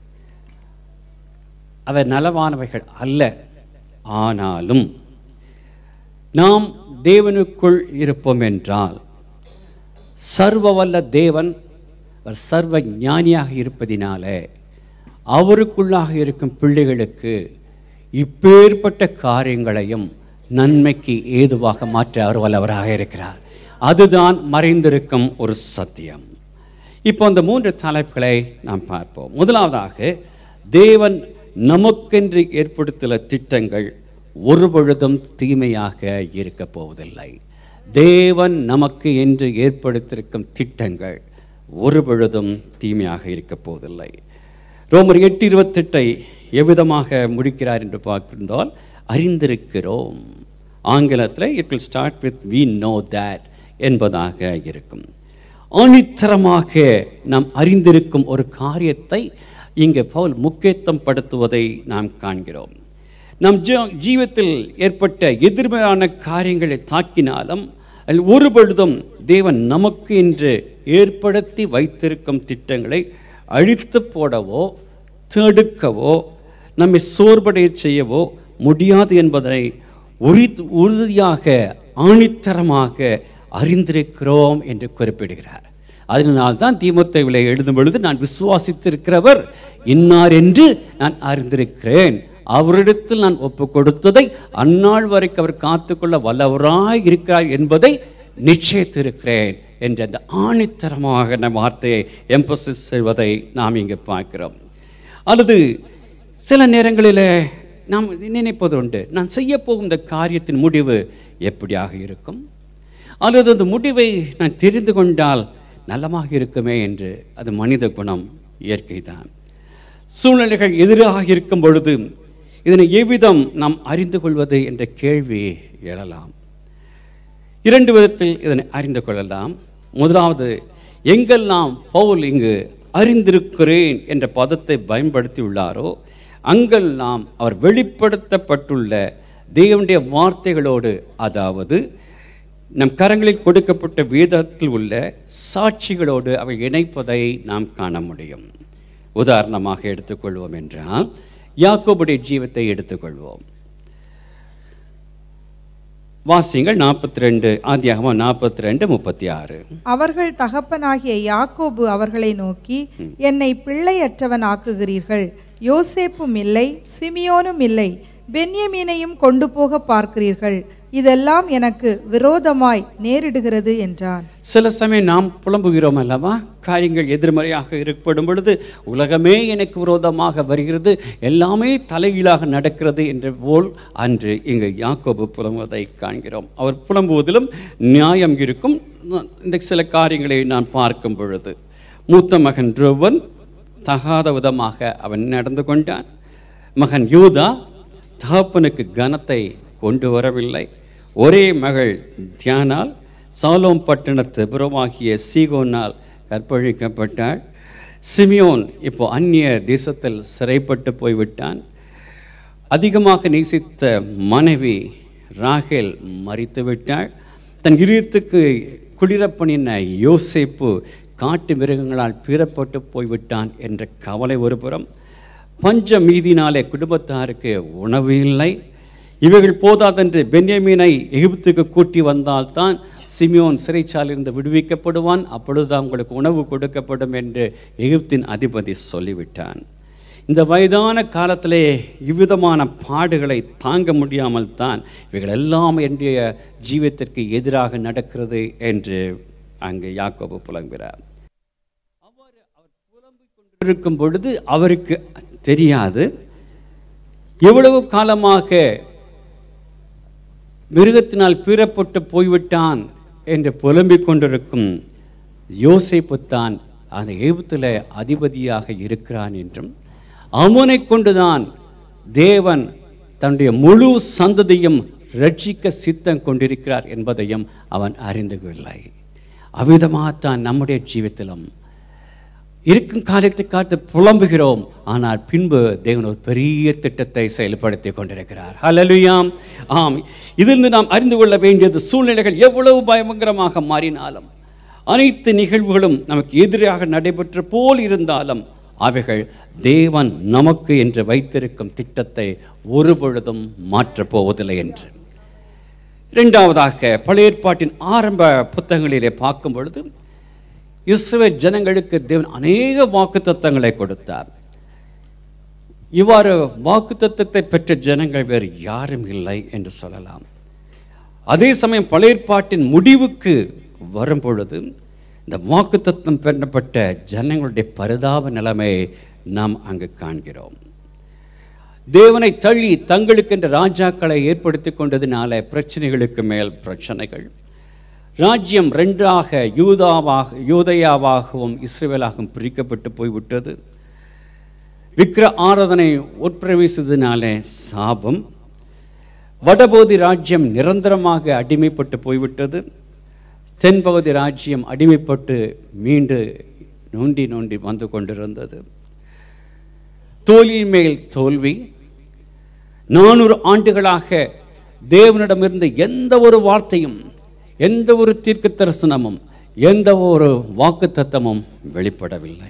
அவை நலவானவைகள் அல்ல ஆனாலும் நாம் தேவனுக்குள் இருப்போம் என்றால் சர்வ வல்ல தேவன் அவர் சர்வ ஞானியாக இருப்பதினாலே அவருக்குள்ளாக இருக்கும் பிள்ளைகளுக்கு இப்பேற்பட்ட காரியங்களையும் நன்மைக்கு ஏதுவாக மாற்ற அவர் வல்லவராக இருக்கிறார் அதுதான் மறைந்திருக்கும் ஒரு சத்தியம் இப்போ அந்த மூன்று தலைப்புகளை நாம் பார்ப்போம் முதலாவதாக தேவன் நமக்கென்று ஏற்படுத்திய திட்டங்கள் ஒருபொழுதும் தீமையாக இருக்க போவதில்லை தேவன் நமக்கு என்று ஏற்படுத்தியிருக்கும் திட்டங்கள் ஒருபொழுதும் தீமையாக இருக்க போவதில்லை ரோமர் எட்டு இருபத்தெட்டை எவ்விதமாக முடிக்கிறார் என்று பார்க்கின்றால் அறிந்திருக்கிறோம் ஆங்கிலத்தில் it will start with we know that என்பதாக இருக்கும் ஆணித்தரமாக நாம் அறிந்திருக்கும் ஒரு காரியத்தை இங்கே பவுல் முக்கியத்துவம் படுத்துவதை நாம் காண்கிறோம் நம் ஜீ- ஜீவத்தில் ஏற்பட்ட எதிர்மறையான காரியங்களை தாக்கினாலும் அதில் ஒரு பொழுதும் தேவன் நமக்கு என்று ஏற்படுத்தி வைத்திருக்கும் திட்டங்களை அழித்து போடவோ தடுக்கவோ நம்மை சோர்வடைய செய்யவோ முடியாது என்பதை உரி உறுதியாக ஆணித்தரமாக அறிந்திருக்கிறோம் என்று குறிப்பிடுகிறார் அதனால் தான் தீமோத்தேயுவிலே எழுதும் பொழுது நான் விசுவாசித்திருக்கிறவர் இன்னார் என்று நான் அறிந்திருக்கிறேன் அவரிடத்தில் நான் ஒப்பு கொடுத்ததை அந்நாள் வரைக்கும் அவர் காத்துக்கொள்ள வல்லவராய் இருக்கிறார் என்பதை நிச்சயித்திருக்கிறேன் என்ற அந்த ஆணித்தரமாக அந்த வார்த்தையை எம்பசிஸ் செய்வதை நாம் இங்கு பார்க்கிறோம் அல்லது சில நேரங்களில் நாம் நினைப்பது உண்டு நான் செய்ய போகும் இந்த காரியத்தின் முடிவு எப்படியாக இருக்கும் அல்லது அந்த முடிவை நான் தெரிந்து கொண்டால் நலமாக இருக்குமே என்று அது மனித குணம் இயற்கை தான் சூழ்நிலைகள் எதிராக இருக்கும் பொழுது இதனை எவ்விதம் நாம் அறிந்து கொள்வது என்ற கேள்வி எழலாம் இரண்டு விதத்தில் இதனை அறிந்து கொள்ளலாம் முதலாவது எங்கெல்லாம் பவுல் இங்கு அறிந்திருக்கிறேன் என்ற பதத்தை பயன்படுத்தி உள்ளாரோ அங்கெல்லாம் அவர் வெளிப்படுத்தப்பட்டுள்ள தேவனுடைய வார்த்தைகளோடு அதாவது நம் கரங்களில் கொடுக்கப்பட்ட வேதத்தில் உள்ள சாட்சிகளோடு அவை இணைப்பதை நாம் காண முடியும் உதாரணமாக எடுத்துக்கொள்வோம் என்றால் யாக்கோபுடைய ஜீவத்தை எடுத்துக்கொள்வோம் வாசியங்கள் நாற்பத்தி ரெண்டு ஆதியாகமம் நாற்பத்தி ரெண்டு முப்பத்தி ஆறு அவர்கள் தகப்பனாகிய யாக்கோபு அவர்களை நோக்கி என்னை பிள்ளையற்றவன் ஆக்குகிறீர்கள் யோசேப்பும் இல்லை சிமியோனும் இல்லை பென்யமீனையும் கொண்டு போக பார்க்கிறீர்கள் இதெல்லாம் எனக்கு விரோதமாய் நேரிடுகிறது என்றான் சில சமயம் நாம் புலம்புகிறோம் அல்லவா காரியங்கள் எதிர்மறையாக ஏற்படும் பொழுது உலகமே எனக்கு விரோதமாக வருகிறது எல்லாமே தலைகீழாக நடக்கிறது என்ற போல் அன்று இங்கு யாக்கோபு புலம்புவதை காண்கிறோம் அவர் புலம்புவதிலும் நியாயம் இருக்கும் இந்த சில காரியங்களை நான் பார்க்கும் பொழுது மூத்த மகன் ருவன் தகாத விதமாக அவன் நடந்து கொண்டான் மகன் யூதா தகப்பனுக்கு கனத்தை கொண்டு வரவில்லை ஒரே மகள் தியானால் சாலோம் பட்டணத்து புறமாகிய சீகோனால் கற்பழிக்கப்பட்டாள் சிமியோன் இப்போ அந்நிய தேசத்தில் சிறைப்பட்டு போய்விட்டான் அதிகமாக நேசித்த மனைவி ராகேல் மறித்து விட்டாள் தன் இதயத்துக்கு குளிரப்பணின யோசேப்பு காட்டு மிருகங்களால் பீறப்பட்டு போய்விட்டான் என்ற கவலை ஒருபுறம் பஞ்ச மீதினாலே குடும்பத்தாருக்கு உணவு இல்லை இவைகள் போதாதென்று பென்யமீனை எகிப்துக்கு கூட்டி வந்தால்தான் சிமியோன் சிறைச்சாலிருந்து விடுவிக்கப்படுவான் அப்பொழுதுதான் உங்களுக்கு உணவு கொடுக்கப்படும் என்று எகிப்தின் அதிபதி சொல்லிவிட்டான் இந்த வயதான காலத்திலே இவ்விதமான பாடுகளை தாங்க முடியாமல் தான் இவைகள் எல்லாம் என்னுடைய ஜீவத்திற்கு எதிராக நடக்கிறது என்று அங்கு யாக்கோபு புலம்புகிறார் இருக்கும் பொழுது அவருக்கு தெரியாது எவ்வளவு காலமாக மிருகத்தினால் பீறப்பட்டு போய்விட்டான் என்று புலம்பிக் கொண்டிருக்கும் யோசேப்புத்தான் அந்த எகிப்தில் அதிபதியாக இருக்கிறான் என்றும் அவனை கொண்டுதான் தேவன் தன்னுடைய முழு சந்ததியும் ரட்சிக்க சித்தம் கொண்டிருக்கிறார் என்பதையும் அவன் அறிந்து கொள்ளை அவ்விதமாகத்தான் நம்முடைய ஜீவித்திலும் இருக்கும் காலத்தை காத்து புலம்புகிறோம் ஆனால் பின்பு தேவன் ஒரு பெரிய திட்டத்தை செயல்படுத்தி கொண்டிருக்கிறார் ஹalleluyaம் ஆம் இதிலிருந்து நாம் அறிந்து கொள்ள வேண்டியது சூழ்நிலைகள் எவ்வளவு பயங்கரமாக மாறினாலும் அனைத்து நிகழ்வுகளும் நமக்கு எதிராக நடைபெற்ற போல் இருந்தாலும் அவைகள் தேவன் நமக்கு என்று வைத்திருக்கும் திட்டத்தை ஒருபொழுதும் மாற்றப் போவதில்லை என்று இரண்டாவதாக பழைய ஏற்பாட்டின் ஆரம்ப புத்தகங்களிலே பார்க்கும் பொழுது இஸ்ரவேல் ஜனங்களுக்கு தேவன் அநேக வாக்குத்தத்தங்களை கொடுத்தார் இவ்வாறு வாக்குத்தத்தத்தை பெற்ற ஜனங்கள் வேறு யாரும் இல்லை என்று சொல்லலாம் அதே சமயம் பழைய ஏற்பாட்டின் முடிவுக்கு வரும் பொழுது இந்த வாக்குத்தத்தம் பெறப்பட்ட ஜனங்களுடைய பரிதாப நிலைமையை நாம் அங்கு காண்கிறோம் தேவனை தள்ளி தங்களுக்கென்ற ராஜாக்களை ஏற்படுத்தி கொண்டதினால பிரச்சனைகளுக்கு மேல் பிரச்சனைகள் ராஜ்யம் ரெண்டாக யூதாவாக யூதயாவாகவும் இஸ்ரேலாகவும் பிரிக்கப்பட்டு போய்விட்டது விக்கிர ஆராதனை உட்பிரவேசித்ததினாலே சாபம் வடபகுதி ராஜ்யம் நிரந்தரமாக அடிமைப்பட்டு போய்விட்டது தென்பகுதி ராஜ்யம் அடிமைப்பட்டு மீண்டு நோண்டி நோண்டி வந்து கொண்டிருந்தது தோல்வியின் மேல் தோல்வி நானூறு ஆண்டுகளாக தேவனிடமிருந்து எந்த ஒரு வார்த்தையும் எந்த ஒரு தீர்க்க தரிசனமும் எந்த ஒரு வாக்குத்தத்தமும் வெளிப்படவில்லை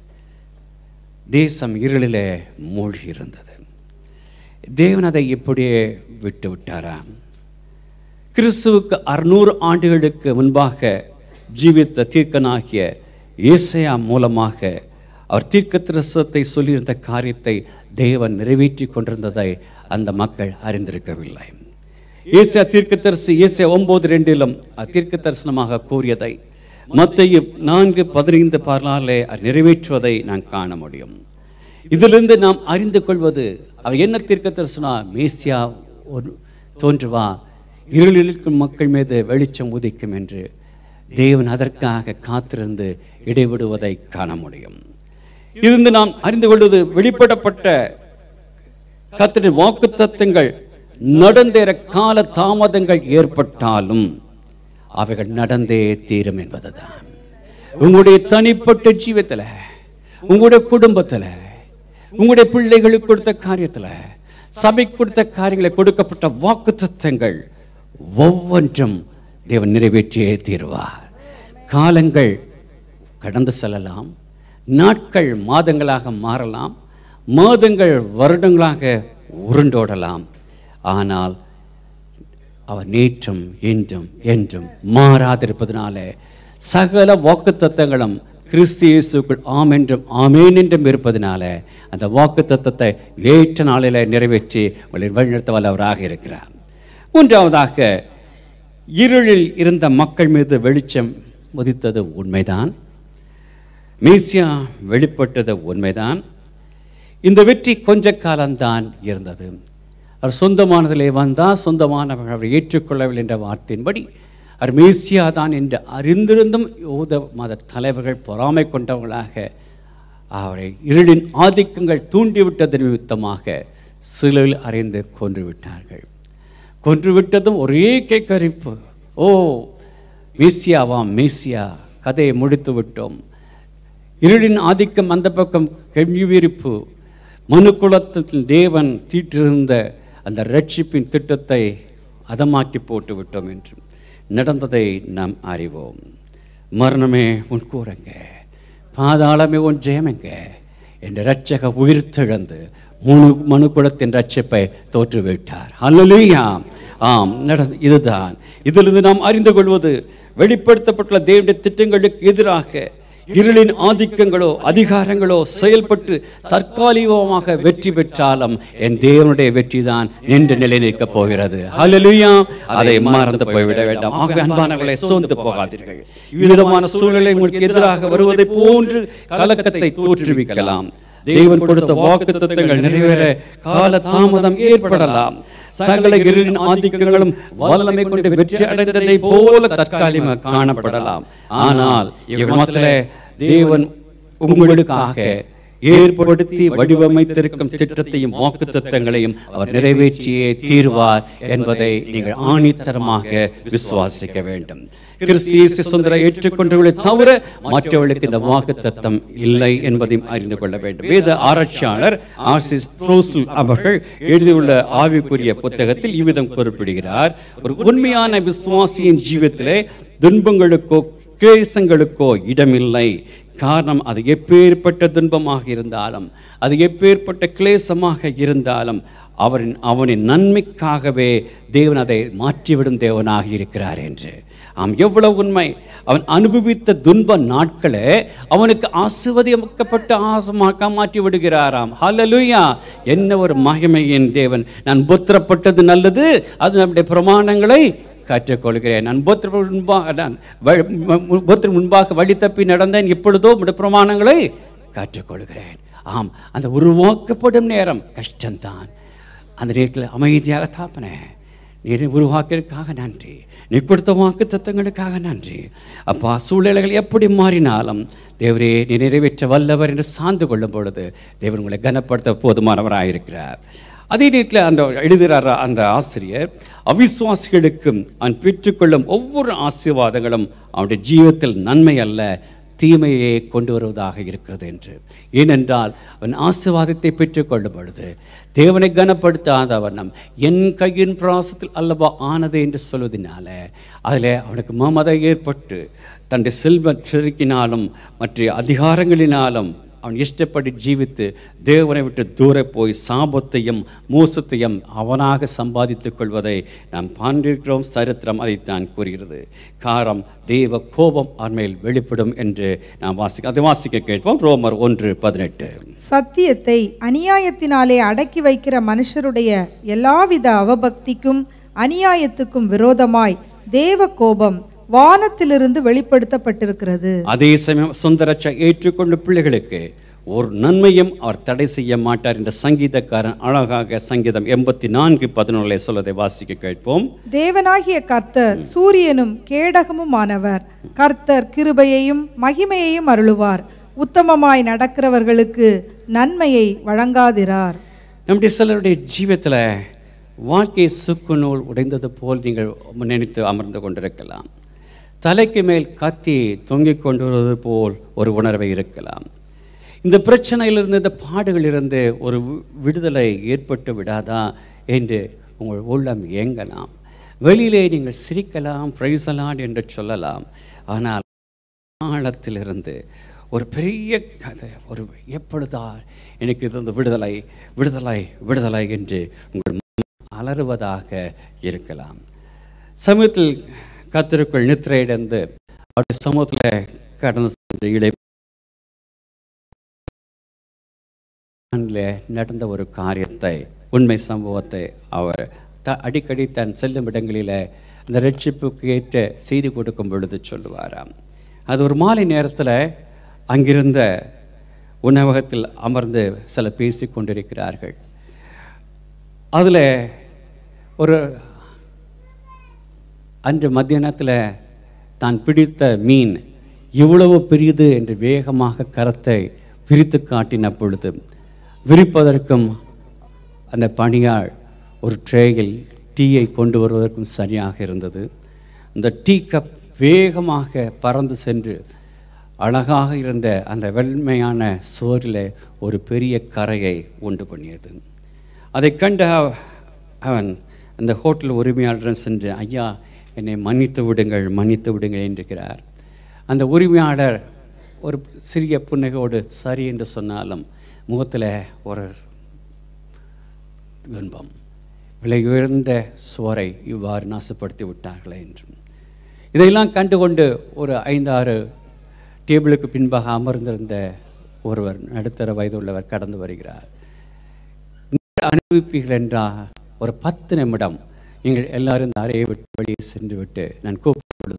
தேசம் இருளிலே மூழ்கி இருந்தது தேவன் அதை இப்படியே விட்டு விட்டாரா கிறிஸ்துவுக்கு அறுநூறு ஆண்டுகளுக்கு முன்பாக ஜீவித்த தீர்க்கனாகிய ஏசையா மூலமாக அவர் தீர்க்க தரிசனத்தை சொல்லியிருந்த காரியத்தை தேவன் நிறைவேற்றி கொண்டிருந்ததை அந்த மக்கள் அறிந்திருக்கவில்லை ஏசியா தீர்க்கதரிசி ஏசியா ஒன்பது ரெண்டிலும் தீர்க்க தரிசனமாக கூறியதை மத்திய நான்கு பதினைந்து பதினாலே நிறைவேற்றுவதை நான் காண முடியும் இதிலிருந்து நாம் அறிந்து கொள்வது அவர் என்ன தீர்க்க தரிசனா மேசியா ஒரு தோன்றுவா இருளில் இருக்கும் மக்கள் மீது வெளிச்சம் உதிக்கும் என்று தேவன் அதற்காக காத்திருந்து இடைவிடுவதை காண முடியும் இருந்து நாம் அறிந்து கொள்வது வெளிப்படப்பட்ட கத்திரின் வாக்கு தத்துவங்கள் நடந்தேற கால தாமதங்கள் ஏற்பட்டாலும் அவைகள் நடந்தே தீரும் என்பதுதான் உங்களுடைய தனிப்பட்ட ஜீவத்தில் உங்களுடைய குடும்பத்தில் உங்களுடைய பிள்ளைகளுக்கு கொடுத்த காரியத்தில் சபை கொடுத்த காரியங்களை கொடுக்கப்பட்ட வாக்கு தத்துவங்கள் ஒவ்வொன்றும் தேவன் நிறைவேற்றியே தீருவார் காலங்கள் கடந்து செல்லலாம் நாட்கள் மாதங்களாக மாறலாம் மாதங்கள் வருடங்களாக உருண்டோடலாம் ஆனால் அவர் நேற்றும் இன்றும் என்றும் மாறாதிருப்பதனால சகல வாக்குத்தத்தங்களும் கிறிஸ்து இயேசுக்குள் ஆம் என்றும் ஆமேன் என்றும் இருப்பதனால அந்த வாக்குத்தத்தத்தை ஏற்ற நாளில் நிறைவேற்றி உங்களை வழிநடத்த வல்லவராக இருக்கிறார் மூன்றாவதாக இருளில் இருந்த மக்கள் மீது வெளிச்சம் உதித்தது உண்மைதான் மேசியா வெளிப்பட்டது உண்மைதான் இந்த வெற்றி கொஞ்ச காலம்தான் இருந்தது அவர் சொந்தமானதிலே வந்தால் சொந்தமானவர்கள் அவரை ஏற்றுக்கொள்ளவில்லை என்ற வார்த்தையின்படி அவர் மேசியா தான் என்று அறிந்திருந்தும் யூத மத தலைவர்கள் பொறாமை கொண்டவர்களாக அவரை இருளின் ஆதிக்கங்கள் தூண்டிவிட்டது நிமித்தமாக சிலையில் அறைந்து கொன்று விட்டார்கள் கொன்று விட்டதும் ஒரே கேக்கரிப்பு ஓ மேசியாவாம் மேசியா கதையை முடித்து விட்டோம் இருளின் ஆதிக்கம் அந்த பக்கம் கெவிரிப்பு மனுக்குலத்தில் தேவன் தீட்டிருந்த அந்த ரட்சிப்பின் திட்டத்தை அதமாக்கி போட்டு விட்டோம் என்று நடந்ததை நாம் அறிவோம் மரணமே உன் கூறங்க பாதாளமே உன் ஜெயமெங்க என்ற இரட்சக உயிர்த்தெழுந்து முழு மனுக்குலத்தின் ரட்சிப்பை தோற்றுவிட்டார் அல்லலுயா ஆம் நடந்து இதுதான் இதிலிருந்து நாம் அறிந்து கொள்வது வெளிப்படுத்தப்பட்டுள்ள தேவனுடைய திட்டங்களுக்கு எதிராக இருளின் ஆதிக்கங்களோ அதிகாரங்களோ செயல்பட்டு தற்காலிகமாக வெற்றி பெற்றாலும் என் தேவனுடைய வெற்றி தான் நின்று நிலை நிற்கப் போகிறது ஹalleluya அதை மறந்து போய்விட வேண்டாம் ஆக அன்பானவர்களை சோர்ந்து போகாதீர்கள் விதமான சூழ்நிலை உங்களுக்கு எதிராக வருவதை போன்று கலக்கத்தை தோற்றுவிக்கலாம் தேவன் கொடுத்த வாக்கு தத்துவங்கள் நிறைவேற கால தாமதம் ஏற்படலாம் சகல இருளின் ஆதிக்கங்களும் வல்லமை கொண்டு வெற்றி அடைந்ததை போல தற்காலிகமாக காணப்படலாம் ஆனால் இவ்விடத்திலே தேவன் உங்களுக்காக ஏற்படுத்தி வடிவமைத்திருக்கும் திட்டத்தையும் வாக்கு தத்தங்களையும் அவர் நிறைவேற்றியே தீர்வார் என்பதை நீங்கள் ஆணித்தரமாக விசுவாசிக்க வேண்டும் கிறிஸ்து இயேசு சுந்தர ஏற்றுக்கொண்டவர்களை தவிர மற்றவர்களுக்கு இந்த வாக்கு தத்தம் இல்லை என்பதையும் அறிந்து கொள்ள வேண்டும் வேத ஆராய்ச்சியாளர் ஆர்சிஸ் ப்ரோசு அவர்கள் எழுதியுள்ள ஆவிக்குரிய புத்தகத்தில் இவ்விதம் குறிப்பிடுகிறார் ஒரு உண்மையான விசுவாசியின் ஜீவியத்திலே துன்பங்களுக்கோ கிளேசங்களுக்கோ இடமில்லை காரணம் அது எப்பேற்பட்ட துன்பமாக இருந்தாலும் அது எப்பேற்பட்ட கிளேசமாக இருந்தாலும் அவரின் அவனின் நன்மைக்காகவே தேவன் அதை மாற்றிவிடும் தேவனாக இருக்கிறார் என்று ஆம் எவ்வளவு உண்மை அவன் அனுபவித்த துன்ப நாட்களே அவனுக்கு ஆசிர்வதிக்கப்பட்ட ஆசமாக்க மாற்றி விடுகிறாராம் ஹalleluya என்ன ஒரு மகிமையின் தேவன் நான் புத்திரப்பட்டது நல்லது அது நம்முடைய பிரமாணங்களை கற்றுக்கொள்கிறேன் நான் புத்திர முன்பாக நான் வ- ம- புத்திர முன்பாக வழி தப்பி நடந்தேன் இப்பொழுதோ உம்முடைய பிரமாணங்களை கற்றுக்கொள்கிறேன் ஆம் அந்த உருவாக்கப்படும் நேரம் கஷ்டம்தான் அந்த நேரத்தில் அமைதியாக தாப்பினேன் நீரை உருவாக்கியதற்காக நன்றி நீ கொடுத்த வாக்கு தத்தங்களுக்காக நன்றி அப்பா சூழ்நிலைகள் எப்படி மாறினாலும் தேவரே நீ நிறைவேற்ற வல்லவர் என்று சார்ந்து கொள்ளும் பொழுது தேவன் உங்களை கனப்படுத்த போதுமானவராயிருக்கிறார் அதே நேரத்தில் அந்த எழுதுகிறார் அந்த ஆசிரியர் அவிசுவாசிகளுக்கும் அவன் பெற்றுக்கொள்ளும் ஒவ்வொரு ஆசீர்வாதங்களும் அவனுடைய ஜீவத்தில் நன்மை அல்ல தீமையை கொண்டு வருவதாக இருக்கிறது என்று ஏனென்றால் அவன் ஆசீர்வாதத்தை பெற்றுக்கொள்ளும் பொழுது தேவனை கனப்படுத்தாத வண்ணம் என் கையின் பிராசத்தில் அல்லவா ஆனது என்று சொல்வதனால அதில் அவனுக்கு மமதை ஏற்பட்டு தன்னுடைய செல்வ செருக்கினாலும் மற்ற அதிகாரங்களினாலும் அவன் இஷ்டப்படி ஜீவித்து தேவனை விட்டு தூர போய் சாபத்தையும் மோசத்தையும் அவனாக சம்பாதித்துக் கொள்வதை நாம் பார்த்திருக்கிறோம் சரித்திரம் அதைத்தான் கூறுகிறது காரம் தேவ கோபம் அண்மையில் வெளிப்படும் என்று நாம் வாசிக்க அதை வாசிக்க கேட்போம் ரோமர் ஒன்று பதினெட்டு சத்தியத்தை அநியாயத்தினாலே அடக்கி வைக்கிற மனுஷருடைய எல்லாவித அவபக்திக்கும் அநியாயத்துக்கும் விரோதமாய் தேவ கோபம் வானத்திலிருந்து வெளிப்படுத்தப்பட்டிருக்கிறது அதே சமயம் சுந்தரச்ச ஏற்றுக்கொண்ட பிள்ளைகளுக்கு ஒரு நன்மையும் அவர் தடை செய்ய மாட்டார் என்ற சங்கீதக்காரன் அழகாக சங்கீதம் எண்பத்தி நான்கு பதினொன்றை சொல்வதை வாசிக்க கேட்போம் தேவனாகிய கர்த்தர் சூரியனும் கேடகமுமானவர் கர்த்தர் கிருபையையும் மகிமையையும் அருளுவார் உத்தமமாய் நடக்கிறவர்களுக்கு நன்மையை வழங்காதிரார் நம்முடைய சிலருடைய ஜீவியத்தில் வாழ்க்கை சுக்கு நூல் உடைந்தது போல் நீங்கள் நினைத்து அமர்ந்து கொண்டிருக்கலாம் தலைக்கு மேல் கத்தி தொங்கிக் கொண்டு வருவது போல் ஒரு உணர்வை இருக்கலாம் இந்த பிரச்சனையிலிருந்து இந்த பாடுகளிலிருந்து ஒரு வி- விடுதலை ஏற்பட்டு விடாதா என்று உங்கள் உள்ளம் ஏங்கலாம் வெளியிலே நீங்கள் சிரிக்கலாம் பிரைசலாம் என்று சொல்லலாம் ஆனால் ஆழத்திலிருந்து ஒரு பெரிய கதை ஒரு எப்பொழுதா எனக்கு இது வந்து விடுதலை விடுதலை விடுதலை என்று உங்கள் மனம் அலறுவதாக இருக்கலாம் சமூகத்தில் கத்திற்குள் நித்திரையிடந்து அவருடைய சமூகத்தில் கடந்து சென்ற இடை நடந்த ஒரு காரியத்தை உண்மை சம்பவத்தை அவர் த அடிக்கடி தன் செல்லும் இடங்களில் அந்த ரட்சிப்புக்கு ஏற்ற செய்தி கொடுக்கும் பொழுது சொல்லுவாராம் அது ஒரு மாலை நேரத்தில் அங்கிருந்த உணவகத்தில் அமர்ந்து சில பேசி கொண்டிருக்கிறார்கள் அதில் ஒரு அன்று மத்தியானத்தில் தான் பிடித்த மீன் இவ்வளவு பெரியது என்று வேகமாக கரத்தை விரித்து காட்டின பொழுது விரிப்பதற்கும் அந்த பணியாள் ஒரு ட்ரேயில் டீயை கொண்டு வருவதற்கும் சரியாக இருந்தது இந்த டீ கப் வேகமாக பறந்து சென்று அழகாக இருந்த அந்த வெண்மையான சோறில் ஒரு பெரிய கரையை உண்டு பண்ணியது அதை கண்ட அவ- அவன் அந்த ஹோட்டல் உரிமையாளரிடம் சென்று ஐயா என்னை மன்னித்து விடுங்கள் மன்னித்து விடுங்கள் என்றுகிறார் அந்த உரிமையாளர் ஒரு சிறிய புன்னகையோடு சரி என்று சொன்னாலும் முகத்தில் ஒரு துன்பம் விலை உயர்ந்த சுவரை இவ்வாறு நாசப்படுத்தி விட்டார்களே என்று இதையெல்லாம் கண்டுகொண்டு ஒரு ஐந்தாறு டேபிளுக்கு பின்பாக அமர்ந்திருந்த ஒருவர் நடுத்தர வயதுள்ளவர் கடந்து வருகிறார் நீங்கள் அனுபவிப்பீர்கள் என்றால் ஒரு பத்து நிமிடம் நீங்கள் எல்லாரும் இந்த அறையை விட்டு வெளியே சென்று விட்டு நான் கூப்பிட்டு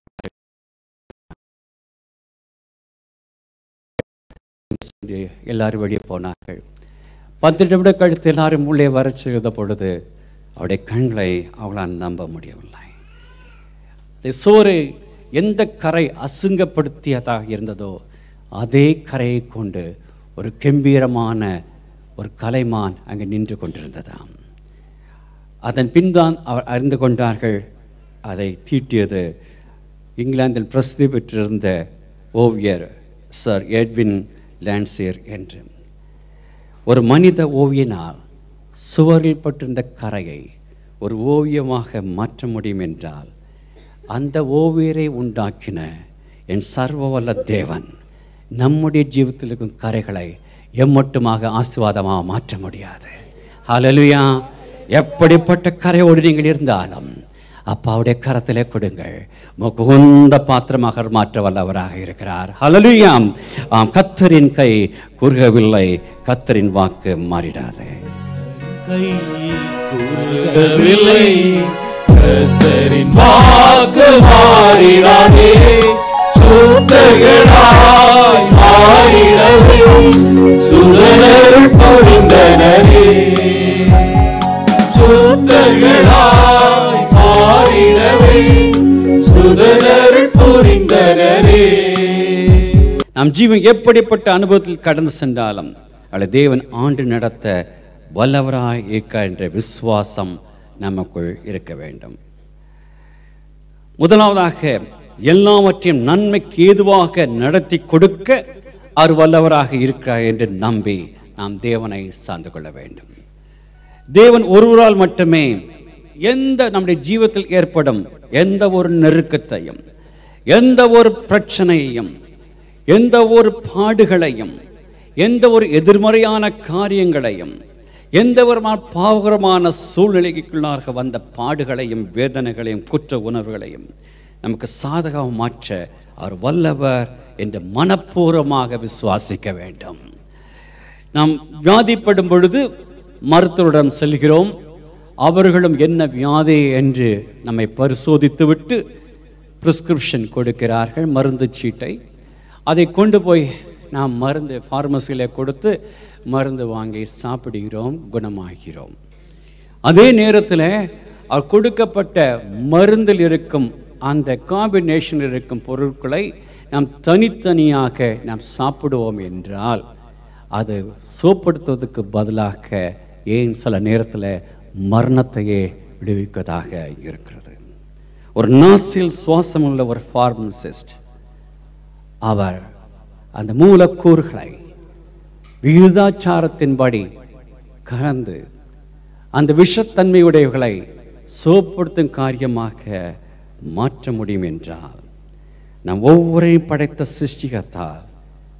சொல்லி எல்லாரும் வெளியே போனார்கள் பத்து நிமிட கழித்து எல்லாரும் உள்ளே வரச் செய்த பொழுது அவருடைய கண்களை அவளால் நம்ப முடியவில்லை இந்த சோறு எந்த கரை அசுங்கப்படுத்தியதாக இருந்ததோ அதே கரையை கொண்டு ஒரு கம்பீரமான ஒரு கலைமான் அங்கே நின்று கொண்டிருந்ததாம் அதன் பின்தான் அவர் அறிந்து கொண்டார்கள் அதை தீட்டியது இங்கிலாந்தில் பிரசித்தி பெற்றிருந்த ஓவியர் சர் எட்வின் லான்சியர் என்று ஒரு மனித ஓவியனால் சுவரில் பட்டிருந்த கரையை ஒரு ஓவியமாக மாற்ற முடியும் என்றால் அந்த ஓவியரை உண்டாக்கின என் சர்வவல்ல தேவன் நம்முடைய ஜீவிதத்தில் இருக்கும் கரைகளை எம்மட்டுமாக ஆசீர்வாதமாக மாற்ற முடியாது ஹalleluya எப்படிப்பட்ட கரையோடு நீங்கள் இருந்தாலும் அப்பாவுடைய கரத்திலே கொடுங்கள் முகுந்த பாத்திரமாக மாற்ற வல்லவராக இருக்கிறார் ஹalleluya ஆம் கத்தரின் கை குறுகவில்லை கத்தரின் வாக்கு மாறிடாது கை குறுகவில்லை கர்த்தரின் வாக்கு மாறிடாதே சூத்தர்களாய் மாறிடவே சுதனருள் பொழிந்தனரே சூத்தர்களாய் மாறிடவே சுதனருள் புரிந்தனரே நம் ஜீவன் எப்படிப்பட்ட அனுபவத்தில் கடந்து சென்றாலும் அவளை தேவன் ஆண்டு நடத்த வல்லவராய் இருக்க என்ற விசுவாசம் நமக்குள் இருக்க வேண்டும் முதலாவதாக எல்லாவற்றையும் நன்மைக்கு ஏதுவாக நடத்தி கொடுக்க அவர் வல்லவராக இருக்கிறார் என்று நம்பி நாம் தேவனை சார்ந்து கொள்ள வேண்டும் தேவன் ஒருவரால் மட்டுமே எந்த நம்முடைய ஜீவத்தில் ஏற்படும் எந்த ஒரு நெருக்கத்தையும் எந்த ஒரு பிரச்சனையையும் எந்த ஒரு பாடுகளையும் எந்த ஒரு எதிர்மறையான காரியங்களையும் எந்த ஒரு மா- பாவகரமான சூழ்நிலைக்குள்ளாக வந்த பாடுகளையும் வேதனைகளையும் குற்ற உணர்வுகளையும் நமக்கு சாதகமாக மாற்ற அவர் வல்லவர் என்று மனப்பூர்வமாக விசுவாசிக்க வேண்டும் நாம் வியாதிப்படும் பொழுது மருத்துவரிடம் செல்கிறோம் அவர்களும் என்ன வியாதி என்று நம்மை பரிசோதித்துவிட்டு பிரிஸ்கிரிப்ஷன் கொடுக்கிறார்கள் மருந்து சீட்டை அதை கொண்டு போய் நாம் மருந்து ஃபார்மசியில் கொடுத்து மருந்து வாங்கி சாப்பிடுகிறோம் குணமாகிறோம் அதே நேரத்தில் அவர் கொடுக்கப்பட்ட மருந்தில் இருக்கும் அந்த காம்பினேஷனில் இருக்கும் பொருட்களை நாம் தனித்தனியாக நாம் சாப்பிடுவோம் என்றால் அது சோப்படுத்துவதற்கு பதிலாக ஏன் சில நேரத்தில் மரணத்தையே விடுவிப்பதாக இருக்கிறது ஒரு நாசில் சுவாசம் உள்ள ஒரு ஃபார்மசிஸ்ட் அவர் அந்த மூலக்கூறுகளை விகிதாச்சாரத்தின்படி கலந்து அந்த விஷத்தன்மையுடையவர்களை சோப்படுத்தும் காரியமாக மாற்ற முடியும் என்றால் நாம் ஒவ்வொருவரையும் படைத்த சிருஷ்டிகத்தால்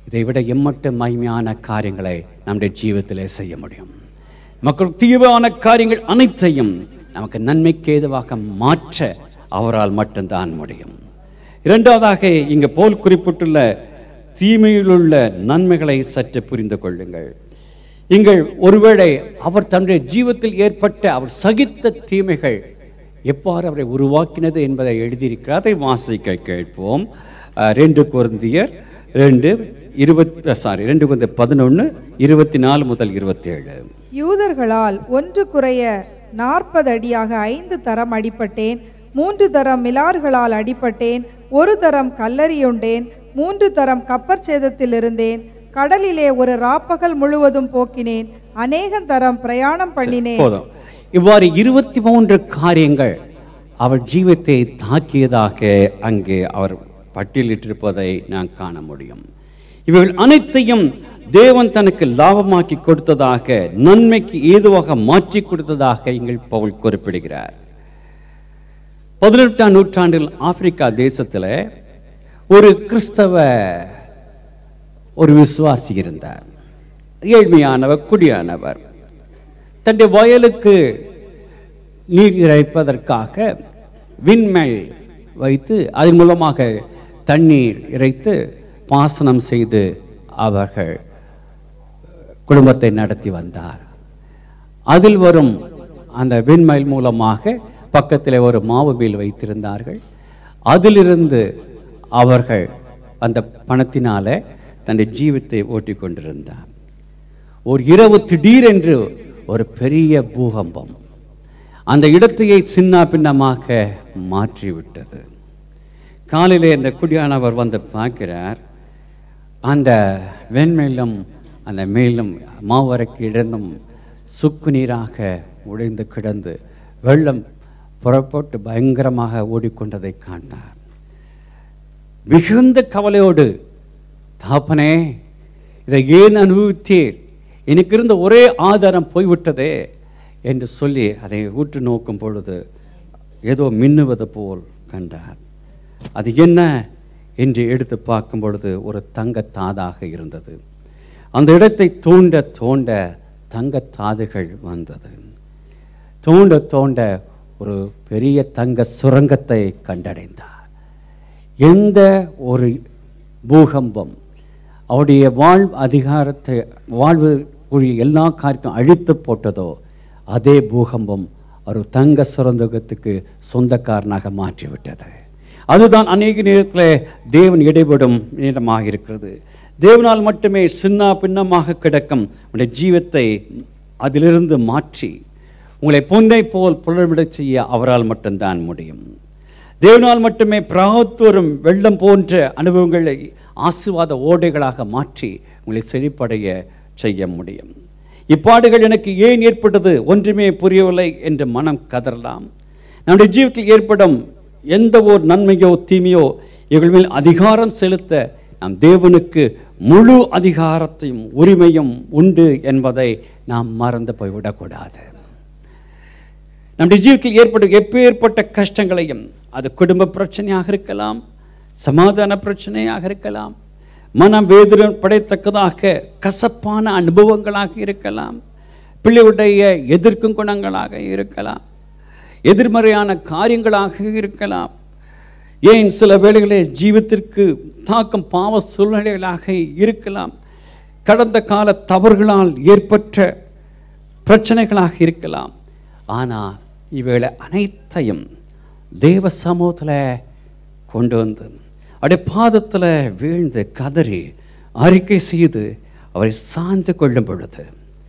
இதை விட எம்மட்ட மகிமையான காரியங்களை நம்முடைய ஜீவிதத்திலே செய்ய முடியும் மக்கள் தீவான காரியங்கள் அனைத்தையும் நமக்கு நன்மைக்கு ஏதுவாக மாற்ற அவரால் மட்டும்தான் முடியும் இரண்டாவதாக இங்க போல் குறிப்பிட்டுள்ள தீமையிலுள்ள நன்மைகளை சற்று புரிந்து கொள்ளுங்கள் நீங்கள் ஒருவேளை அவர் தன்னுடைய ஜீவத்தில் ஏற்பட்ட அவர் சகித்த தீமைகள் எவ்வாறு அவரை உருவாக்கினது என்பதை எழுதியிருக்கிறார் அதை வாசிக்க கேட்போம் அஹ், ரெண்டு குருந்தியர் ரெண்டு இருபத்தி சாரி ரெண்டு குருந்த பதினொன்று இருபத்தி நாலு முதல் இருபத்தேழு யூதர்களால் ஒன்று குறைய நாற்பது அடியாக ஐந்து தரம் அடிபட்டேன் மூன்று தரம் மிலார்களால் அடிபட்டேன் ஒரு தரம் கல்லறியுண்டேன் மூன்று தரம் கப்பற் சேதத்தில் இருந்தேன் கடலிலே ஒரு ராப்பகல் முழுவதும் போக்கினேன் அநேகம் தரம் பிரயாணம் பண்ணினேன் போதும் இவ்வாறு இருபத்தி மூன்று காரியங்கள் அவர் ஜீவத்தை தாக்கியதாக அங்கே அவர் பட்டியலிட்டிருப்பதை நான் காண முடியும் இவைகள் அனைத்தையும் தேவன் தனக்கு லாபமாக்கி கொடுத்ததாக நன்மைக்கு ஏதுவாக மாற்றி கொடுத்ததாக எங்கள் பவுல் குறிப்பிடுகிறார் பதினெட்டாம் நூற்றாண்டில் ஆப்பிரிக்கா தேசத்தில் ஒரு கிறிஸ்தவ ஒரு விசுவாசி இருந்தார் ஏழ்மையானவர் குடியானவர் தன்னுடைய வயலுக்கு நீர் இறைப்பதற்காக விண்மெல் வைத்து அதன் மூலமாக தண்ணீர் இறைத்து பாசனம் செய்து அவர்கள் குடும்பத்தை நடத்தி வந்தார் அதில் வரும் அந்த விண்மைல் மூலமாக பக்கத்தில் ஒரு மாவு மீல் வைத்திருந்தார்கள் அதிலிருந்து அவர்கள் அந்த பணத்தினால தன்னுடைய ஜீவத்தை ஓட்டி கொண்டிருந்தார் ஒரு இரவு திடீரென்று ஒரு பெரிய பூகம்பம் அந்த இடத்தையே சின்ன பின்னமாக மாற்றிவிட்டது காலையிலே இந்த குடியானவர் வந்து பார்க்கிறார் அந்த வெண்மேலும் அந்த மேலும் மாவரைக்கு இடந்தும் சுக்கு நீராக உடைந்து கிடந்து வெள்ளம் புறப்பட்டு பயங்கரமாக ஓடிக்கொண்டதை காண்டார் மிகுந்த கவலையோடு தாப்பனே இதை ஏன் அனுபவித்தீர் எனக்கு இருந்த ஒரே ஆதாரம் போய்விட்டதே என்று சொல்லி அதை ஊற்று நோக்கும் பொழுது ஏதோ மின்னுவது போல் கண்டார் அது என்ன என்று எடுத்து பார்க்கும் பொழுது ஒரு தங்கத்தாதாக இருந்தது அந்த இடத்தை தோண்ட தோண்ட தங்கத்தாதுகள் வந்தது தோண்ட தோண்ட ஒரு பெரிய தங்க சுரங்கத்தை கண்டடைந்தார் எந்த ஒரு பூகம்பம் அவருடைய வாழ் அதிகாரத்தை வாழ்வு உரிய எல்லா காரியத்தையும் அழித்து போட்டதோ அதே பூகம்பம் ஒரு தங்க சுரந்தகத்துக்கு சொந்தக்காரனாக மாற்றிவிட்டது அதுதான் அநேக நேரத்தில் தேவன் இடைபடும் நேரமாக இருக்கிறது தேவனால் மட்டுமே சின்ன பின்னமாக கிடக்கும் உடைய ஜீவத்தை அதிலிருந்து மாற்றி உங்களை பொந்தை போல் புலர்விடச் செய்ய அவரால் மட்டும்தான் முடியும் தேவனால் மட்டுமே பிராத்தோறும் வெள்ளம் போன்ற அனுபவங்களை ஆசிர்வாத ஓடைகளாக மாற்றி உங்களை செழிப்படைய செய்ய முடியும் இப்பாடுகள் எனக்கு ஏன் ஏற்பட்டது ஒன்றுமே புரியவில்லை என்று மனம் கதறலாம் நம்முடைய ஜீவிதத்தில் ஏற்படும் எந்த ஒரு நன்மையோ தீமையோ இவர்கள் மேல் அதிகாரம் செலுத்த நாம் தேவனுக்கு முழு அதிகாரத்தையும் உரிமையும் உண்டு என்பதை நாம் மறந்து போய்விடக்கூடாது நம்முடைய ஜீவிதத்தில் ஏற்படும் எப்பேற்பட்ட கஷ்டங்களையும் அது குடும்ப பிரச்சனையாக இருக்கலாம் சமாதான பிரச்சனையாக இருக்கலாம் மனம் வேதனை படைத்தக்கதாக கசப்பான அனுபவங்களாக இருக்கலாம் பிள்ளையுடைய எதிர்க்கும் குணங்களாக இருக்கலாம் எதிர்மறையான காரியங்களாக இருக்கலாம் ஏன் சில வேளைகளில் ஜீவத்திற்கு தாக்கம் பாவ சூழ்நிலைகளாக இருக்கலாம் கடந்த கால தவறுகளால் ஏற்பட்ட பிரச்சனைகளாக இருக்கலாம் ஆனால் இவைகளை அனைத்தையும் தேவ சமூகத்தில் கொண்டு வந்து அப்படியே பாதத்தில் வீழ்ந்து கதறி அறிக்கை செய்து அவரை சார்ந்து கொள்ளும் பொழுது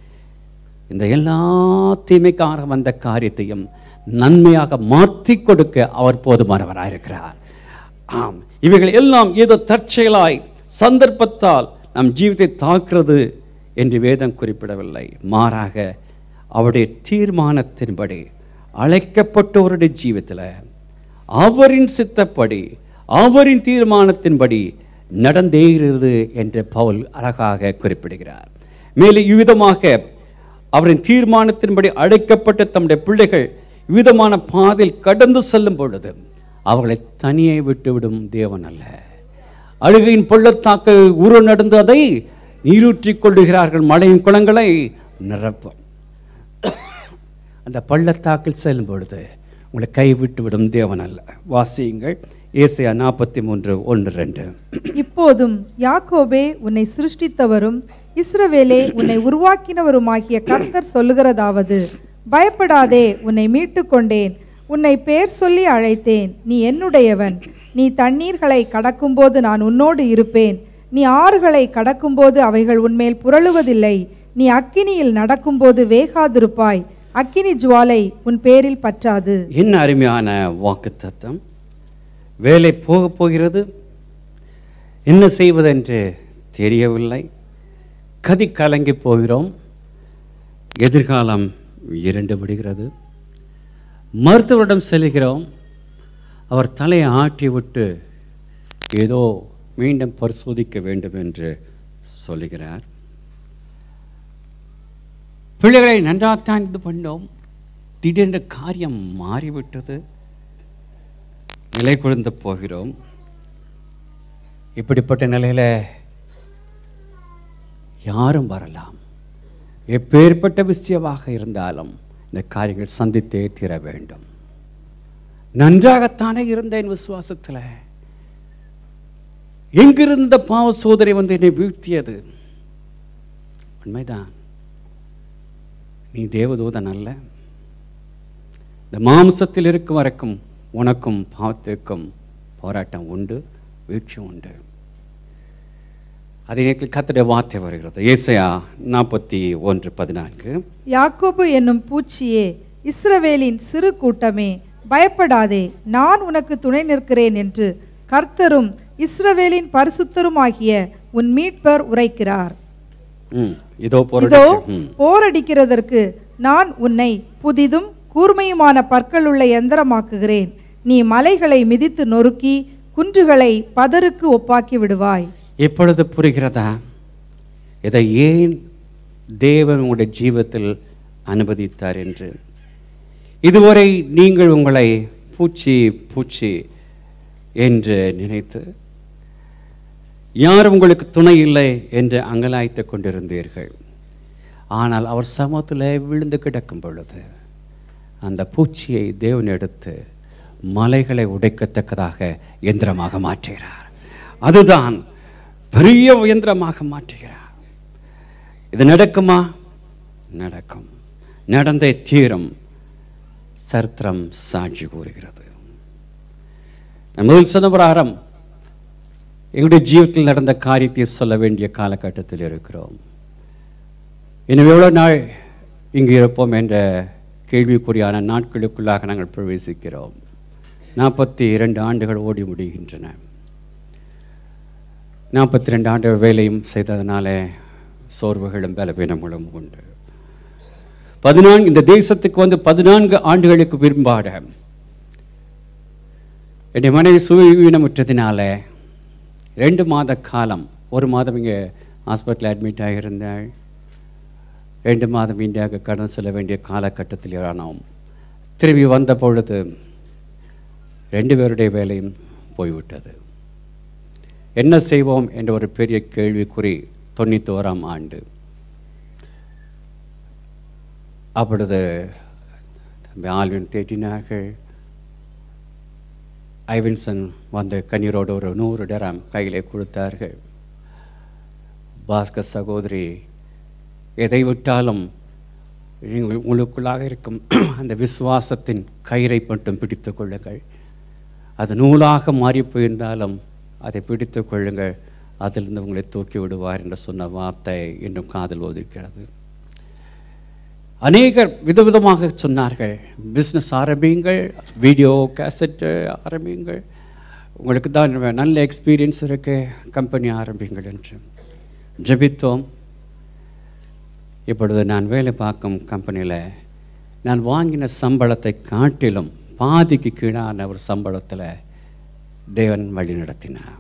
இந்த எல்லா தீமைக்காக வந்த காரியத்தையும் நன்மையாக மாற்றி கொடுக்க அவர் போதுமானவராக இருக்கிறார் ஆம் இவைகள் எல்லாம் ஏதோ தற்செயலாய் சந்தர்ப்பத்தால் நம் ஜீவித்தை தாக்குறது என்று வேதம் குறிப்பிடவில்லை மாறாக அவருடைய தீர்மானத்தின்படி அழைக்கப்பட்டவருடைய ஜீவித்தில் அவரின் சித்தப்படி அவரின் தீர்மானத்தின்படி நடந்தேறுகிறது என்று பவுல் அழகாக குறிப்பிடுகிறார் மேலும் இவ்விதமாக அவரின் தீர்மானத்தின்படி அழைக்கப்பட்ட தம்முடைய பிள்ளைகள் விதமான பாதையில் கடந்து செல்லும் பொழுது அவர்களை தனியே விட்டுவிடும் தேவன் அல்ல அழுகையின் பள்ளத்தாக்கு உரு நடந்து அதை நீரூற்றிக் கொள்ளுகிறார்கள் மழையின் குளங்களை நிரப்பும் அந்த பள்ளத்தாக்கில் செல்லும் பொழுது உங்களை கைவிட்டு விடும் தேவன் அல்ல வாசியுங்கள் ஏசையா நாற்பத்தி மூன்று ஒன்று ரெண்டு இப்போதும் யாக்கோபே உன்னை சிருஷ்டித்தவரும் இஸ்ரவேலே உன்னை உருவாக்கினவருமாகிய கர்த்தர் சொல்லுகிறதாவது பயப்படாதே உன்னை மீட்டுக் கொண்டேன் உன்னை பேர் சொல்லி அழைத்தேன் நீ என்னுடையவன் நீ தண்ணீர்களை கடக்கும்போது நான் உன்னோடு இருப்பேன் நீ ஆறுகளை கடக்கும்போது அவைகள் உன்மேல் புரளுவதில்லை நீ அக்கினியில் நடக்கும்போது வேகாதிருப்பாய் அக்கினி ஜுவாலை உன் பேரில் பற்றாது என்ன அருமையான வாக்குத்தத்தம் வேலை போகப் போகிறது என்ன செய்வதென்று தெரியவில்லை கதி கலங்கி போகிறோம் எதிர்காலம் இரண்டு விடுகிறது மருத்துவரிடம் செல்கிறோம் அவர் தலையை ஆட்டி விட்டு ஏதோ மீண்டும் பரிசோதிக்க வேண்டும் என்று சொல்லுகிறார் பிள்ளைகளை நன்றாகத்தான் இது பண்ணோம் திடீரென்று காரியம் மாறிவிட்டது நிலை குழந்து போகிறோம் இப்படிப்பட்ட நிலையில் யாரும் வரலாம் எப்பேற்பட்ட விஷயமாக இருந்தாலும் இந்த காரியங்கள் சந்தித்தே தீர வேண்டும் நன்றாகத்தானே இருந்தேன் விசுவாசத்தில் எங்கிருந்த பாவ சோதனை வந்து என்னை வீழ்த்தியது உண்மைதான் நீ தேவதூதன் அல்ல இந்த மாம்சத்தில் இருக்கும் வரைக்கும் உனக்கும் பாவத்திற்கும் போராட்டம் உண்டு வீழ்ச்சி உண்டு அதே நேரத்தில் கத்தடைய வார்த்தை வருகிறது ஏசையா நாற்பத்தி ஒன்று பதினான்கு யாக்கோபு என்னும் பூச்சியே இஸ்ரவேலின் சிறு கூட்டமே பயப்படாதே நான் உனக்கு துணை நிற்கிறேன் என்று கர்த்தரும் இஸ்ரவேலின் பரிசுத்தருமாகிய உன் மீட்பர் உரைக்கிறார் ம் இதோ இதோ போராட்டம் ம் போரடிக்கிறதற்கு நான் உன்னை புதிதும் கூர்மையுமான பற்களுள்ள எந்திரமாக்குகிறேன் நீ மலைகளை மிதித்து நொறுக்கி குன்றுகளை பதருக்கு ஒப்பாக்கி விடுவாய் இப்பொழுது புரிகிறதா இதை ஏன் தேவன் உங்களுடைய ஜீவத்தில் அனுமதித்தார் என்று இதுவரை நீங்கள் உங்களை பூச்சி பூச்சி என்று நினைத்து யாரும் உங்களுக்கு துணை இல்லை என்று அங்கலாய்த்து கொண்டிருந்தீர்கள் ஆனால் அவர் சமூகத்தில் விழுந்து கிடக்கும் பொழுது அந்த பூச்சியை தேவன் எடுத்து மலைகளை உடைக்கத்தக்கதாக எந்திரமாக மாற்றுகிறார் அதுதான் பெரிய இயந்திரமாக மாற்றுகிறார் இது நடக்குமா நடக்கும் நடந்தே தீரும் சரித்திரம் சாட்சி கூறுகிறது நான் முதல் சொன்ன பிரகாரம் எங்களுடைய ஜீவிதத்தில் நடந்த காரியத்தை சொல்ல வேண்டிய காலகட்டத்தில் இருக்கிறோம் இன்னும் எவ்வளோ நாள் இங்கு இருப்போம் என்ற கேள்விக்குறியான நாட்களுக்குள்ளாக நாங்கள் பிரவேசிக்கிறோம் நாற்பத்தி இரண்டு ஆண்டுகள் ஓடி முடிகின்றன நாற்பத்தி ரெண்டு ஆண்டு வேலையும் செய்ததுனால சோர்வுகளும் பலவீனங்களும் உண்டு பதினான்கு இந்த தேசத்துக்கு வந்து பதினான்கு ஆண்டுகளுக்கு பின்பாட என்னுடைய மனைவி சுவீனமுற்றதினால ரெண்டு மாத காலம் ஒரு மாதம் இங்கே ஹாஸ்பிட்டல் அட்மிட் ஆகியிருந்தாள் ரெண்டு மாதம் இந்தியாவுக்கு கடன் செல்ல வேண்டிய காலகட்டத்தில் ஆனோம் திரும்பி வந்த பொழுது ரெண்டு பேருடைய வேலையும் போய்விட்டது என்ன செய்வோம் என்ற ஒரு பெரிய கேள்விக்குறி தொண்ணூத்தோராம் ஆண்டு அப்பொழுது தம்பி ஆல்வின் தேற்றினார்கள் ஐவின்சன் வந்து கண்ணீரோடு ஒரு நூறு டரம் கையிலே கொடுத்தார்கள் பாஸ்கர் சகோதரி எதை விட்டாலும் நீங்கள் உங்களுக்குள்ளாக இருக்கும் அந்த விசுவாசத்தின் கயிறை மட்டும் பிடித்து கொள்ளுங்கள் அது நூலாக மாறி போயிருந்தாலும் அதை பிடித்து கொள்ளுங்கள் அதிலிருந்து உங்களை தூக்கி விடுவார் என்று சொன்ன வார்த்தை இன்னும் காதல் ஒதுக்கிறது அநேகர் விதவிதமாக சொன்னார்கள் பிஸ்னஸ் ஆரம்பியுங்கள் வீடியோ கேசட்டு ஆரம்பியுங்கள் உங்களுக்கு தான் நல்ல எக்ஸ்பீரியன்ஸ் இருக்கு கம்பெனி ஆரம்பியுங்கள் என்று ஜெபித்தோம் இப்பொழுது நான் வேலை பார்க்கும் கம்பெனியில் நான் வாங்கின சம்பளத்தை காட்டிலும் பாதிக்கு கீழான ஒரு சம்பளத்தில் தேவன் வழி நடத்தினார்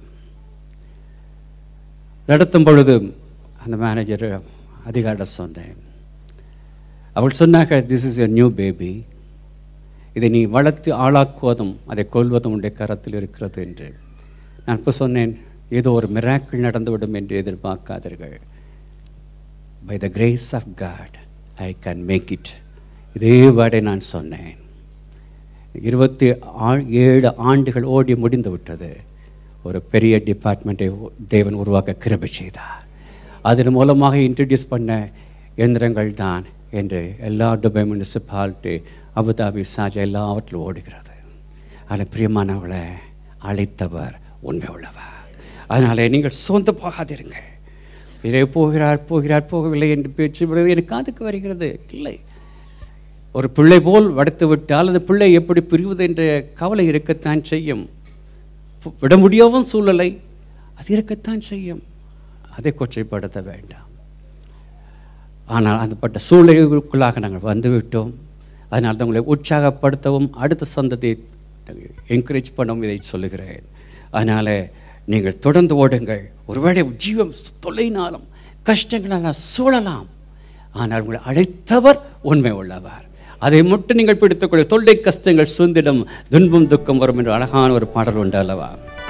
நடத்தும் பொழுது அந்த மேனேஜர் அதிகாரிட சொன்னேன் அவள் சொன்னாங்க this is a new baby இதை நீ வளர்த்து ஆளாக்குவதும் அதை கொல்வதும் உடைய கரத்தில் இருக்கிறது என்று நான் இப்போ சொன்னேன் ஏதோ ஒரு மிராக்கிள் நடந்துவிடும் என்று எதிர்பார்க்காதீர்கள் by the grace of God I can make it இதே வேர்டை நான் சொன்னேன் இருபத்தி ஆ- ஏழு ஆண்டுகள் ஓடி முடிந்து விட்டது ஒரு பெரிய டிபார்ட்மெண்ட்டை தேவன் உருவாக்க கிருபை செய்தார் அதன் மூலமாக இன்ட்ரடியூஸ் பண்ண இயந்திரங்கள் தான் என்று எல்லா துபாய் முனிசிபாலிட்டி அபுதாபி சாஜா எல்லாவற்றிலும் ஓடுகிறது அதில் பிரியமானவர்களை அழைத்தவர் உண்மை உள்ளவர் அதனாலே நீங்கள் சொந்த போகாதிருங்க இதே போகிறார் போகிறார் போகவில்லை என்று பேச்சு வருவது எனக்கு காதுக்கு வருகிறது இல்லை ஒரு பிள்ளை போல் வடுத்து விட்டால் அந்த பிள்ளை எப்படி பிரிவது என்ற கவலை இருக்கத்தான் செய்யும் பு- விட முடியாவும் சூழ்நிலை அது இருக்கத்தான் செய்யும் அதை கொச்சைப்படுத்த வேண்டாம் ஆனால் அந்தப்பட்ட சூழ்நிலைகளுக்குள்ளாக நாங்கள் வந்துவிட்டோம் அதனால் தான் உங்களை உற்சாகப்படுத்தவும் அடுத்த சந்ததியை என்கரேஜ் பண்ணவும் இதை சொல்லுகிறேன் அதனால் நீங்கள் தொடர்ந்து ஓடுங்கள் ஒருவேளை ஜீவம் தொலைனாலும் கஷ்டங்களால் சூழலாம் ஆனால் உங்களை அழைத்தவர் உண்மை உள்ளவர் அதை மட்டும் நீங்கள் பிடித்துக்கொள்ள தொல்லை கஷ்டங்கள் சுந்திடம் துன்பம் துக்கம் வரும் என்று அழகான ஒரு பாடல் உண்டு அல்லவா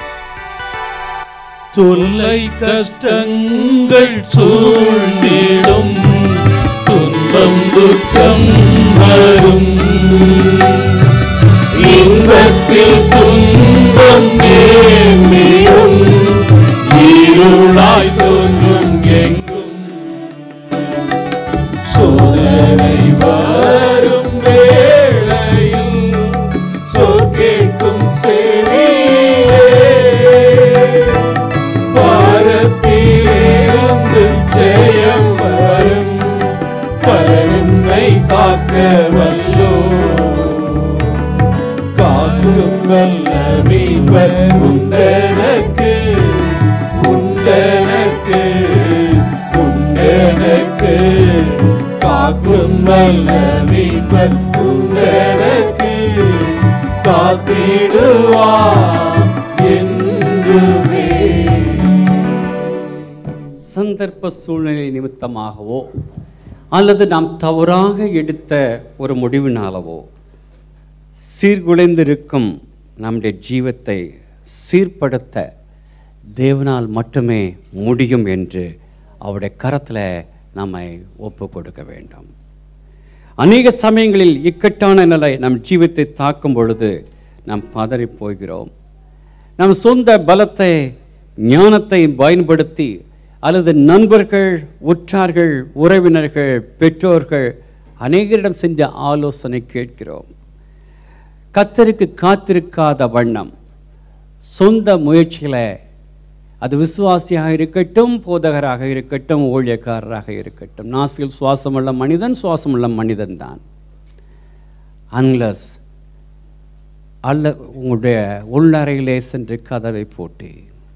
தொல்லை கஷ்டங்கள் சூழ்ந்திடும் துன்பம் துக்கம் வரும் இன்பத்தில் துன்பம் நேர்ந்திடும் இருளாய் தோன்றும் எங்கும் சோதனை வரும் வேளையில் சொல் கேட்கும் செவியே பாரத்திலிருந்து ஜெயம் வரும் பரனை காக்க வல்லோ காக்கும் வல்ல மீட்பர் உண்டனக்கு உண்டனக்கு உண்டனக்கு காக்கும் வல்ல மீட்பர் உண்டனக்கு காத்திடுவார் என்றுமே சந்தர்ப்ப சூழ்நிலை நிமித்தமாகவோ அல்லது நாம் தவறாக எடுத்த ஒரு முடிவினாலவோ சீர்குலைந்திருக்கும் நம்முடைய ஜீவத்தை சீர்படுத்த தேவனால் மட்டுமே முடியும் என்று அவருடைய கரத்தில் நம்மை ஒப்பு கொடுக்க வேண்டும் அநேக சமயங்களில் இக்கட்டான நிலை நம் ஜீவத்தை தாக்கும் பொழுது நாம் பதறிப் போகிறோம் நம் சொந்த பலத்தை ஞானத்தை பயன்படுத்தி அல்லது நண்பர்கள் உற்றார்கள் உறவினர்கள் பெற்றோர்கள் அநேகரிடம் செஞ்ச ஆலோசனை கேட்கிறோம் கத்தருக்கு காத்திருக்காத வண்ணம் சொந்த முயற்சிகளை அது விசுவாசியாக இருக்கட்டும் போதகராக இருக்கட்டும் ஊழியக்காரராக இருக்கட்டும் நாசில் சுவாசமுள்ள மனிதன் சுவாசமுள்ள மனிதன் தான் அன்லஸ் அல்ல உங்களுடைய உள்ளறையிலே சென்று கதவை போட்டு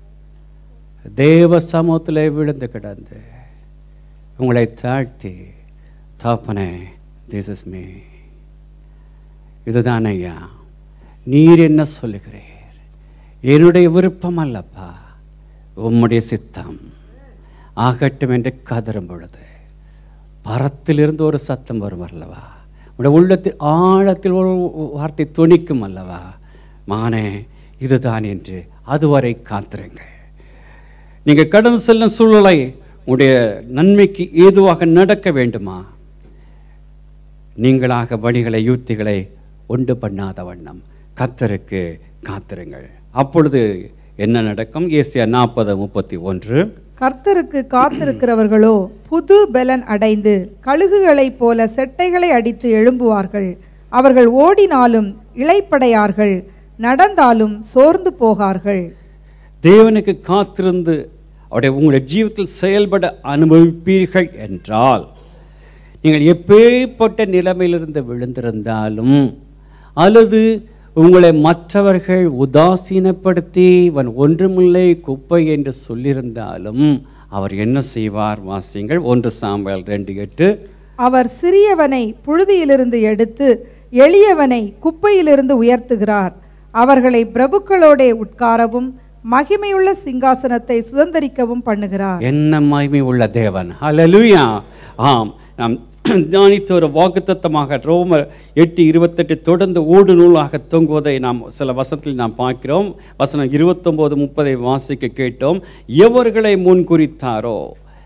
தேவ சமூகத்திலே விழுந்து கிடந்து உங்களை தாழ்த்தி தாப்பனே திஸ் இஸ் மீ இதுதான் ஐயா நீர் என்ன சொல்லுகிறீர் என்னுடைய விருப்பம் அல்லப்பா உம்முடைய சித்தம் ஆகட்டும் என்று கதறும் பொழுது பரத்திலிருந்து ஒரு சத்தம் வரும் அல்லவா உடைய உள்ளத்தில் ஆழத்தில் ஒரு வார்த்தை துணிக்கும் அல்லவா மானே இதுதான் என்று அதுவரை காத்திருங்க நீங்கள் கடந்து செல்லும் சூழ்நிலை உடைய நன்மைக்கு ஏதுவாக நடக்க வேண்டுமா நீங்களாக வழிகளை யுக்திகளை உண்டு பண்ணாத வண்ணம் கத்தருக்கு காத்திருங்கள் அப்பொழுது என்ன நடக்கும் ஏசியா நாற்பது முப்பத்தி ஒன்று கர்த்தருக்கு காத்திருக்கிறவர்களோ புது பலன் அடைந்து கழுகுகளைப் போல செட்டைகளை அடித்து எழும்புவார்கள் அவர்கள் ஓடினாலும் இளைப்படையார்கள் நடந்தாலும் சோர்ந்து போகார்கள் தேவனுக்கு காத்திருந்து அவருடைய உங்களுடைய ஜீவிதத்தில் செயல்பட அனுபவிப்பீர்கள் என்றால் நீங்கள் எப்பேற்பட்ட நிலைமையிலிருந்து விழுந்திருந்தாலும் அல்லது உங்களை மற்றவர்கள் உதாசீனப்படுத்தி இவன் ஒன்றுமில்லை குப்பை என்று சொல்லியிருந்தாலும் அவர் என்ன செய்வார் வாசியுங்கள் ஒன்று சாம்பல் ரெண்டு எட்டு அவர் சிறியவனை புழுதியிலிருந்து எடுத்து எளியவனை குப்பையிலிருந்து உயர்த்துகிறார் அவர்களை பிரபுக்களோடே உட்காரவும் மகிமையுள்ள சிங்காசனத்தை சுதந்தரிக்கவும் பண்ணுகிறார் என்ன மகிமை உள்ள தேவன் ஹalleluya ஆம் நாம் தியானித்த ஒரு வாக்குத்தத்தமாக ரோமர் எட்டு இருபத்தெட்டு தொடர்ந்து ஓடு நூலாக தொங்குவதை நாம் சில வசனத்தில் நாம் பார்க்கிறோம் வசனம் இருபத்தொம்போது முப்பதை வாசிக்க கேட்டோம் எவர்களை முன்குறித்தாரோ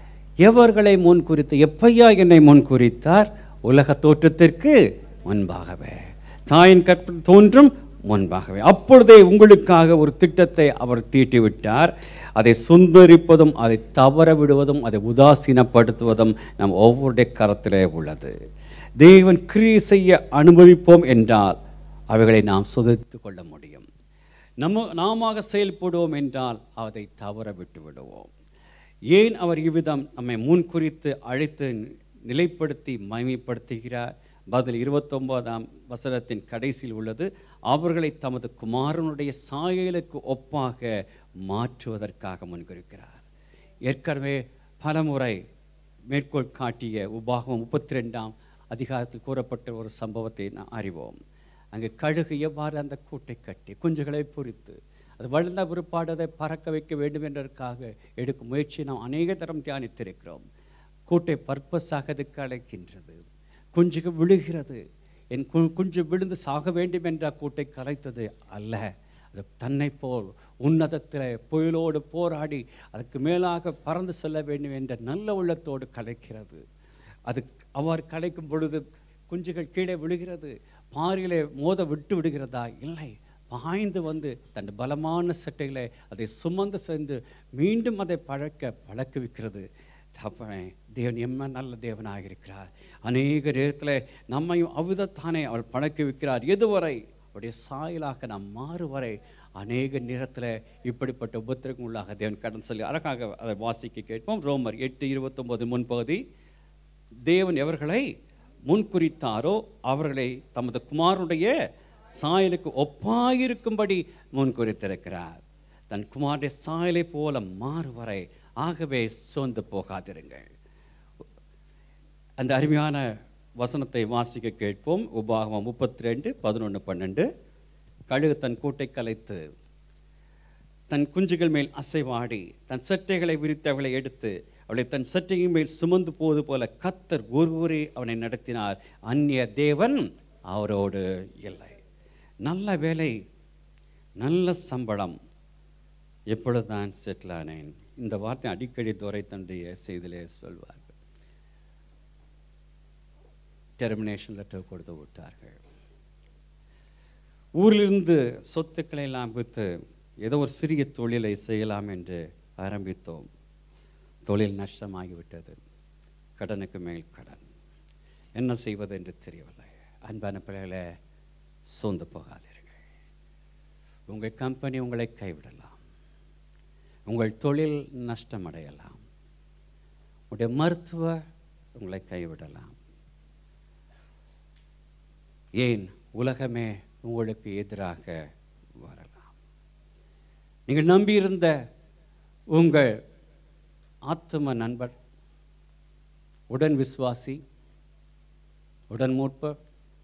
எவர்களை முன்குறித்து எப்பையா என்னை முன்குறித்தார் உலக தோற்றத்திற்கு முன்பாகவே தாயின் கற்ப தோன்றும் முன்பாகவே அப்பொழுதே உங்களுக்காக ஒரு திட்டத்தை அவர் தீட்டிவிட்டார் அதை சுந்தரிப்பதும் அதை தவற விடுவதும் அதை உதாசீனப்படுத்துவதும் நம் ஒவ்வொருடைய கரத்திலே உள்ளது தேவன் கிரியை செய்ய அனுமதிப்போம் என்றால் அவைகளை நாம் சுதரித்து கொள்ள முடியும் நம்ம நாம செயல்படுவோம் என்றால் அதை தவற விட்டு விடுவோம் ஏன் அவர் இவ்விதம் நம்மை முன்குறித்து அழைத்து நிலைப்படுத்தி மகிமைப்படுத்துகிறார் பதில் இருபத்தொன்பதாம் வசனத்தின் கடைசியில் உள்ளது அவர்களை தமது குமாரனுடைய சாயலுக்கு ஒப்பாக மாற்றுவதற்காக முன்குறிக்கிறார் ஏற்கனவே பலமுறை மேற்கோள் காட்டிய உபாகம் முப்பத்தி ரெண்டாம் அதிகாரத்தில் கூறப்பட்ட ஒரு சம்பவத்தை நாம் அறிவோம் அங்கு கழுகு எவ்வாறு அந்த கூட்டை கட்டி குஞ்சுகளை பொறித்து அது வளர்ந்த பிற்பாடு அதை பறக்க வைக்க வேண்டும் என்பதற்காக எடுக்கும் முயற்சியை நாம் அநேக தரம் தியானித்திருக்கிறோம் கூட்டை பர்பஸாக அதுக்கு அழைக்கின்றது குஞ்சுக்கு விழுகிறது என் கு- குஞ்சு விழுந்து சாக வேண்டும் என்ற கூட்டை கலைத்தது அல்ல அது தன்னை போல் உன்னதத்தில் புயலோடு போராடி அதுக்கு மேலாக பறந்து செல்ல வேண்டும் என்ற நல்ல உள்ளத்தோடு கலைக்கிறது அது அவ்வாறு கலைக்கும் பொழுது குஞ்சுகள் கீழே விழுகிறது பாறையிலே மோத விட்டு விடுகிறதா இல்லை பாய்ந்து வந்து தன் பலமான சட்டைகளை அதை சுமந்து சென்று மீண்டும் அதை பழக்க பழக்குவிக்கிறது தப்பனே தேவன் எம்ம நல்ல தேவனாக இருக்கிறார் அநேக நேரத்தில் நம்மையும் அவ்விதத்தானே அவள் பழக்க வைக்கிறார் எதுவரை அவருடைய சாயலாக நாம் மாறுவரை அநேக நேரத்தில் இப்படிப்பட்ட உபத்திரகம் உள்ளாக தேவன் கடன் சொல்லி அழகாக அதை வாசிக்க கேட்போம் ரோமர் எட்டு இருபத்தொம்போது முன்பகுதி தேவன் எவர்களை முன்குறித்தாரோ அவர்களை தமது குமாரனுடைய சாயலுக்கு ஒப்பாயிருக்கும்படி முன்குறித்திருக்கிறார் தன் குமாரனுடைய சாயலை போல மாறுவரை ஆகவே சோர்ந்து போகாதிருங்கள் அந்த அருமையான வசனத்தை வாசிக்க கேட்போம் உபாகமம் முப்பத்தி ரெண்டு பதினொன்று பன்னெண்டு கழுகு தன் கூட்டை கலைத்து தன் குஞ்சுகள் மேல் அசைவாடி தன் சட்டைகளை விரித்து அவளை எடுத்து அவளை தன் சட்டையின் மேல் சுமந்து போவது போல கத்தர் ஒருவரே அவனை நடத்தினார் அந்நிய தேவன் அவரோடு இல்லை நல்ல வேலை நல்ல சம்பளம் எப்பொழுதுதான் செட்டில் ஆனேன் இந்த வார்த்தை அடிக்கடி துரை தன்னுடைய செய்தியிலே சொல்வார்கள் டெர்மினேஷன் லெட்டர் கொடுத்து விட்டார்கள் ஊரிலிருந்து சொத்துக்களை எல்லாம் விற்று ஏதோ ஒரு சிறிய தொழிலை செய்யலாம் என்று ஆரம்பித்தோம் தொழில் நஷ்டமாகிவிட்டது கடனுக்கு மேல் கடன் என்ன செய்வது என்று தெரியவில்லை அன்பான பிள்ளைகளை சோர்ந்து போகாதீர்கள் உங்கள் கம்பெனி உங்களை கைவிடலாம் உங்கள் தொழில் நஷ்டமடையலாம் உங்களுடைய மருத்துவ உங்களை கைவிடலாம் ஏன் உலகமே உங்களுக்கு எதிராக வரலாம் நீங்கள் நம்பியிருந்த உங்கள் ஆத்தும நண்பர் உடன் விசுவாசி உடன் மூட்பர்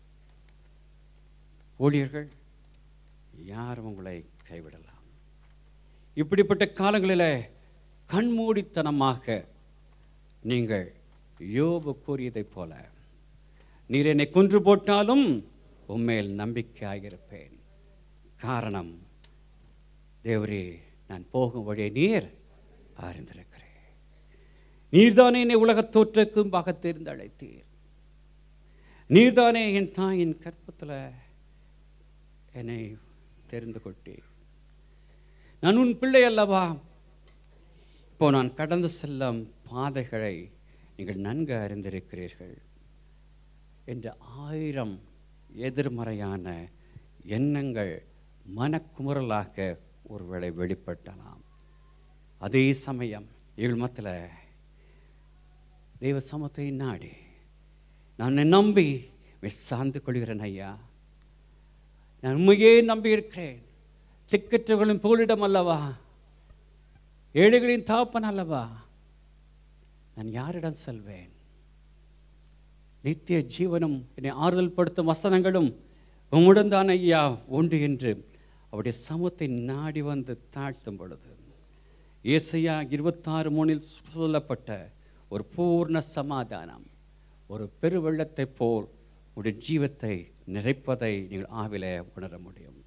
ஊழியர்கள் யாரும் உங்களை கைவிடலாம் இப்படிப்பட்ட காலங்களில் கண்மூடித்தனமாக நீங்கள் யோபு கூறியதைப் போல நீர் என்னை கொன்று போட்டாலும் உண்மையில் நம்பிக்கையாக இருப்பேன் காரணம் தேவரே நான் போகும் வழியை நீர் அறிந்திருக்கிறேன் நீர்தானே என்னை உலகத் தோற்றக்கும் பாகத்திருந்து அழைத்தீர் நீர்தானே என் தாயின் கற்பத்தில் என்னை தெரிந்து கொண்டீர் நான் உன் பிள்ளை அல்லவா இப்போ நான் கடந்து செல்லும் பாதைகளை நீங்கள் நன்கு அறிந்திருக்கிறீர்கள் என்ற ஆயிரம் எதிர்மறையான எண்ணங்கள் மனக்குமுறலாக ஒருவேளை வெளிப்படலாம் அதே சமயம் இவள் மத்தியில் தெய்வ சமத்தை நாடி நான் உன்னை நம்பி சார்ந்து கொள்கிறேன் ஐயா நான் உண்மையே நம்பி இருக்கிறேன் திக்கற்றவர்களின் புகலிடம் அல்லவா ஏழைகளின் தாப்பன் அல்லவா நான் யாரிடம் செல்வேன் நித்திய ஜீவனும் என்னை ஆறுதல் படுத்தும் வசனங்களும் உம்முடன் தான் ஐயா உண்டு என்று அவருடைய சமத்தை நாடி வந்து தாழ்த்தும் பொழுது ஏசையா இருபத்தாறு மூணில் சொல்லப்பட்ட ஒரு பூர்ண சமாதானம் ஒரு பெருவெள்ளத்தைப் போல் உடைய ஜீவத்தை நிறைப்பதை நீங்கள் ஆவிலே உணர முடியும்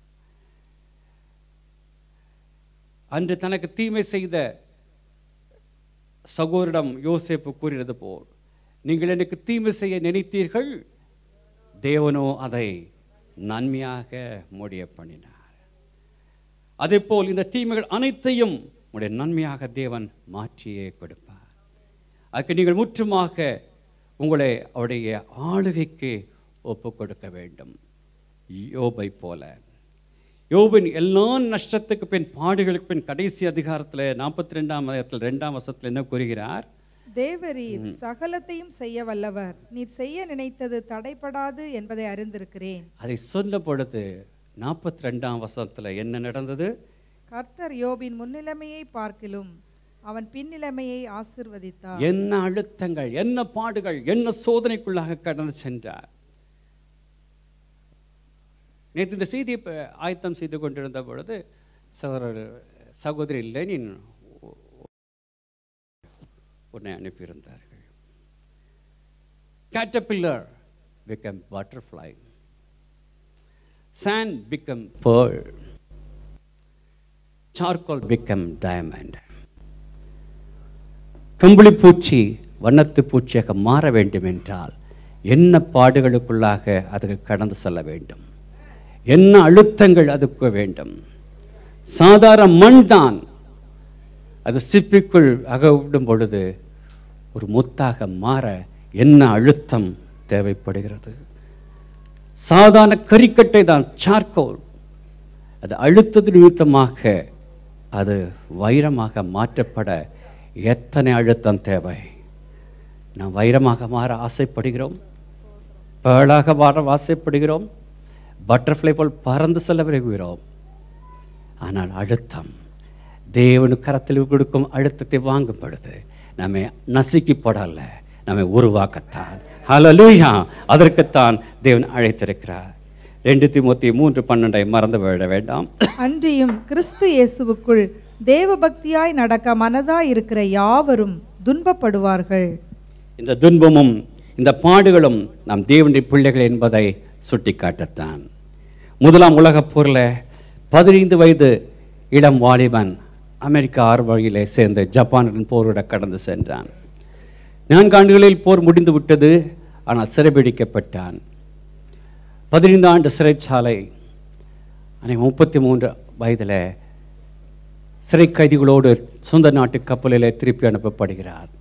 அன்று தனக்கு தீமை செய்த சகோதரிடம் யோசேப்பு கூறினது போல் நீங்கள் எனக்கு தீமை செய்ய நினைத்தீர்கள் தேவனோ அதை நன்மையாக முடிய பண்ணினார் அதேபோல் இந்த தீமைகள் அனைத்தையும் உடைய நன்மையாக தேவன் மாற்றியே கொடுப்பார் அதுக்கு நீங்கள் முற்றுமாக உங்களை அவருடைய ஆளுகைக்கு ஒப்பு கொடுக்க வேண்டும் யோபை போல யோபின் எல்லா நஷ்டத்துக்கு பின் பாடுகளுக்கு பின் கடைசி அதிகாரத்தில் நாற்பத்தி ரெண்டாம் அதிகாரத்தில் ரெண்டாம் வசத்தில் என்ன கூறுகிறார் தேவரீர் சகலத்தையும் செய்ய வல்லவர் நீர் செய்ய நினைத்தது தடைப்படாது என்பதை அறிந்திருக்கிறேன் அதை சொன்ன பொழுது நாற்பத்தி ரெண்டாம் வசனத்தில் என்ன நடந்தது கர்த்தர் யோபின் முன்னிலைமையை பார்க்கிலும் அவன் பின்னிலைமையை ஆசிர்வதித்தார் என்ன அழுத்தங்கள் என்ன பாடுகள் என்ன சோதனைக்குள்ளாக கடந்து சென்றார் நேற்று இந்த செய்தியை ப- ஆயத்தம் செய்து கொண்டிருந்த பொழுது சகோதரர் சகோதரி லெனின் உன்னை அனுப்பியிருந்தார்கள் caterpillar become butterfly sand become pearl charcoal become diamond கம்பளி பூச்சி வண்ணத்து பூச்சியாக மாற வேண்டும் என்றால் என்ன பாடுகளுக்குள்ளாக அதுக்கு கடந்து செல்ல வேண்டும் என்ன அழுத்தங்கள் அதுக்கு வேண்டும் சாதாரண மண் தான் அது சிப்பிக்குள் அகவிடும் பொழுது ஒரு முத்தாக மாற என்ன அழுத்தம் தேவைப்படுகிறது சாதாரண கரிக்கட்டை தான் சார்கோல் அது அழுத்தது நிமித்தமாக அது வைரமாக மாற்றப்பட எத்தனை அழுத்தம் தேவை நாம் வைரமாக மாற ஆசைப்படுகிறோம் பேளாக மாற ஆசைப்படுகிறோம் பட்டர்ஃப்ளை போல் பறந்து செல்ல விரும்புகிறோம் ஆனால் அழுத்தம் தேவனு கரத்தில் கொடுக்கும் அழுத்தத்தை வாங்கும் பொழுது நம்மை நசுக்கி போடல நம்மை உருவாக்கத்தான் ஹalleluya அதற்குத்தான் தேவன் அழைத்திருக்கிறார் ரெண்டு திமுத்தி மூன்று பன்னெண்டை மறந்து விட வேண்டாம் அன்றியும் கிறிஸ்து இயேசுவுக்குள் தேவபக்தியாய் நடக்க மனதாய் இருக்கிற யாவரும் துன்பப்படுவார்கள் இந்த துன்பமும் இந்த பாடுகளும் நாம் தேவனுடைய பிள்ளைகள் என்பதை சுட்டிக்காட்டத்தான் முதலாம் உலகப் போரில் பதினைந்து வயது இளம் வாலிபன் அமெரிக்க ஆர்வழியிலே சேர்ந்து ஜப்பானுடன் போரிட கடந்து சென்றான் நான்கு ஆண்டுகளில் போர் முடிந்து விட்டது ஆனால் சிறைபிடிக்கப்பட்டான் பதினைந்து ஆண்டு சிறைச்சாலை அன்னைக்கு முப்பத்தி மூன்று வயதில் சிறை கைதிகளோடு சொந்த நாட்டு கப்பலிலே திருப்பி அனுப்பப்படுகிறார்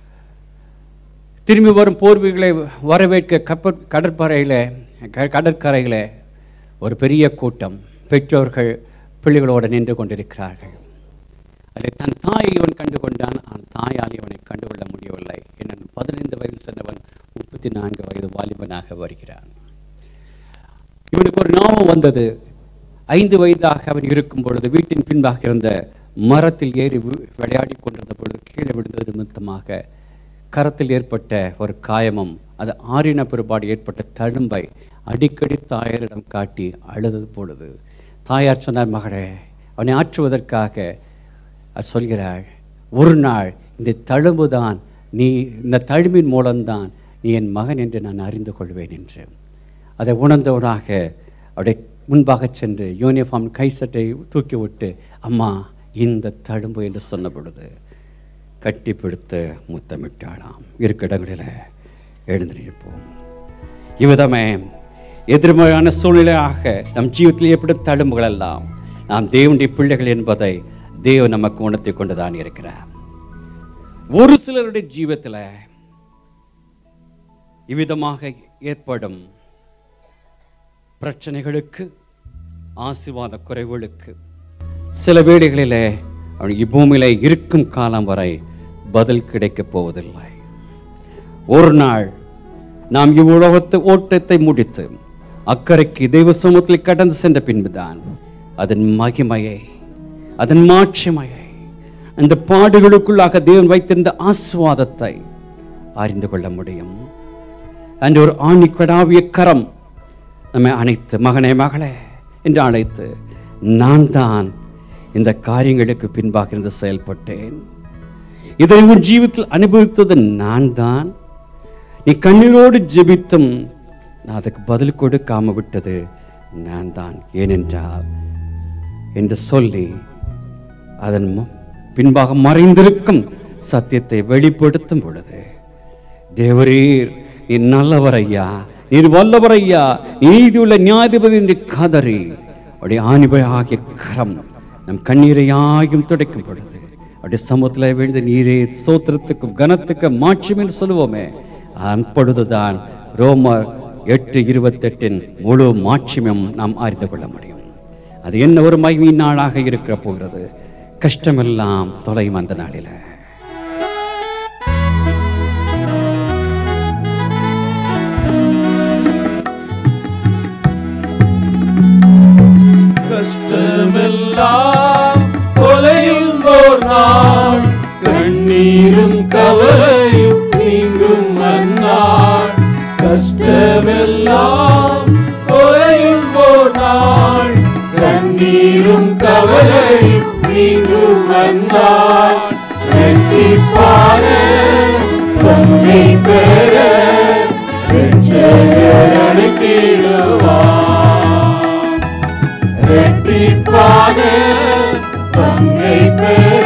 திரும்பி வரும் போர்வீகளை வரவேற்க கப்பல் கடற்பறையில் க- கடற்கரையில் ஒரு பெரிய கூட்டம் பெற்றோர்கள் பிள்ளைகளோடு நின்று கொண்டிருக்கிறார்கள் அதில் தன் தாயை இவன் கண்டு கொண்டான் ஆனால் தாயால் இவனை கண்டுகொள்ள முடியவில்லை என்ன பதினைந்து வயது சென்றவன் முப்பத்தி நான்கு வயது வாலிபனாக வருகிறான் இவனுக்கு ஒரு ஞாபகம் வந்தது ஐந்து வயதாக அவன் இருக்கும் பொழுது வீட்டின் பின்பாக இருந்த மரத்தில் ஏறி வி- விளையாடிக் கொண்டிருந்த பொழுது கீழே விழுந்தது நிமித்தமாக கரத்தில் ஏற்பட்ட ஒரு காயமும் அது ஆறின பிற்பாடு ஏற்பட்ட தழும்பை அடிக்கடி தாயாரிடம் காட்டி அழுதது பொழுது தாயார் சொன்னார் மகளே அவனை ஆற்றுவதற்காக அவர் சொல்கிறாள் ஒரு நாள் இந்த தழும்பு தான் நீ இந்த தழும்பின் மூலம்தான் நீ என் மகன் என்று நான் அறிந்து கொள்வேன் என்று அதை உணர்ந்தவனாக அவருடைய முன்பாக சென்று யூனிஃபார்ம் கை சட்டை தூக்கி விட்டு அம்மா இந்த தழும்பு என்று சொன்ன பொழுது கட்டிப்பிடித்து முத்தமிட்டாளாம் இருக்க இடங்களில் எழுந்து நிற்போம் இவ்விதமே எதிர்மறையான சூழ்நிலையாக நம் ஜீவிதத்தில் ஏற்படும் தழும்புகள் எல்லாம் நாம் தேவனுடைய பிள்ளைகள் என்பதை தேவன் நமக்கு உணர்த்தி கொண்டுதான் இருக்கிறார் ஒரு சிலருடைய ஜீவத்தில் இவ்விதமாக ஏற்படும் பிரச்சனைகளுக்கு ஆசீர்வாத குறைவுகளுக்கு சில வேளைகளிலே அவன் இப்பூமியிலே இருக்கும் காலம் வரை பதில் கிடைக்கப் போவதில்லை ஒரு நாள் நாம் இவ்வுலகத்து ஓட்டத்தை முடித்து அக்கறைக்கு தெய்வ சமூகத்தில் கடந்து சென்ற பின்புதான் அதன் மகிமையை அதன் மாட்சிமையை அந்த பாடுகளுக்குள்ளாக தேவன் வைத்திருந்த ஆசுவாதத்தை அறிந்து கொள்ள முடியும் அன்று ஒரு ஆணிக்கடாவிய கரம் நம்மை அணைத்து மகனே மகளே என்று அழைத்து நான் தான் இந்த காரியங்களுக்கு பின்பாக இருந்து செயல்பட்டேன் இதை உன் ஜீவிதத்தில் அனுபவித்தது நான் தான் நீ கண்ணீரோடு ஜெபித்தும் நான் அதுக்கு பதில் கொடுக்காம விட்டது நான் தான் ஏனென்றால் என்று சொல்லி அதன் மு- பின்பாக மறைந்திருக்கும் சத்தியத்தை வெளிப்படுத்தும் பொழுது தேவரீர் நீ நல்லவர் ஐயா நீர் வல்லவர் ஐயா நீதியுள்ள நியாயாதிபதி என்று கதறி அப்படி ஆணிபையாகிய கரம் நம் கண்ணீரையாயும் துடைக்கும் பொழுது அப்படி சமூகத்தில் விழுந்து நீரே சோத்திரத்துக்கும் கனத்துக்கும் மாட்சியும் என்று சொல்லுவோமே அப்பொழுதுதான் ரோமர் எட்டு இருபத்தெட்டின் முழு மாட்சியும் நாம் அறிந்து கொள்ள முடியும் அது என்ன ஒரு மகிமையின் நாளாக இருக்கிற போகிறது கஷ்டமெல்லாம் தொலையும் அந்த நாளில கஷ்டமெல்லாம் கொலையும் போர் நாள் கண்ணீரும் கவலையும் நீங்கும் மன்னாள் கஷ்டமெல்லாம் கொலையும் போர் நாள் கண்ணீரும் கவலையும் நீங்கும் மன்னாள் ரெட்டிப்பான தன்னை பெற ரட்சகர் அழைத்திடுவார் ரெட்டிப்பான பங்கை பெற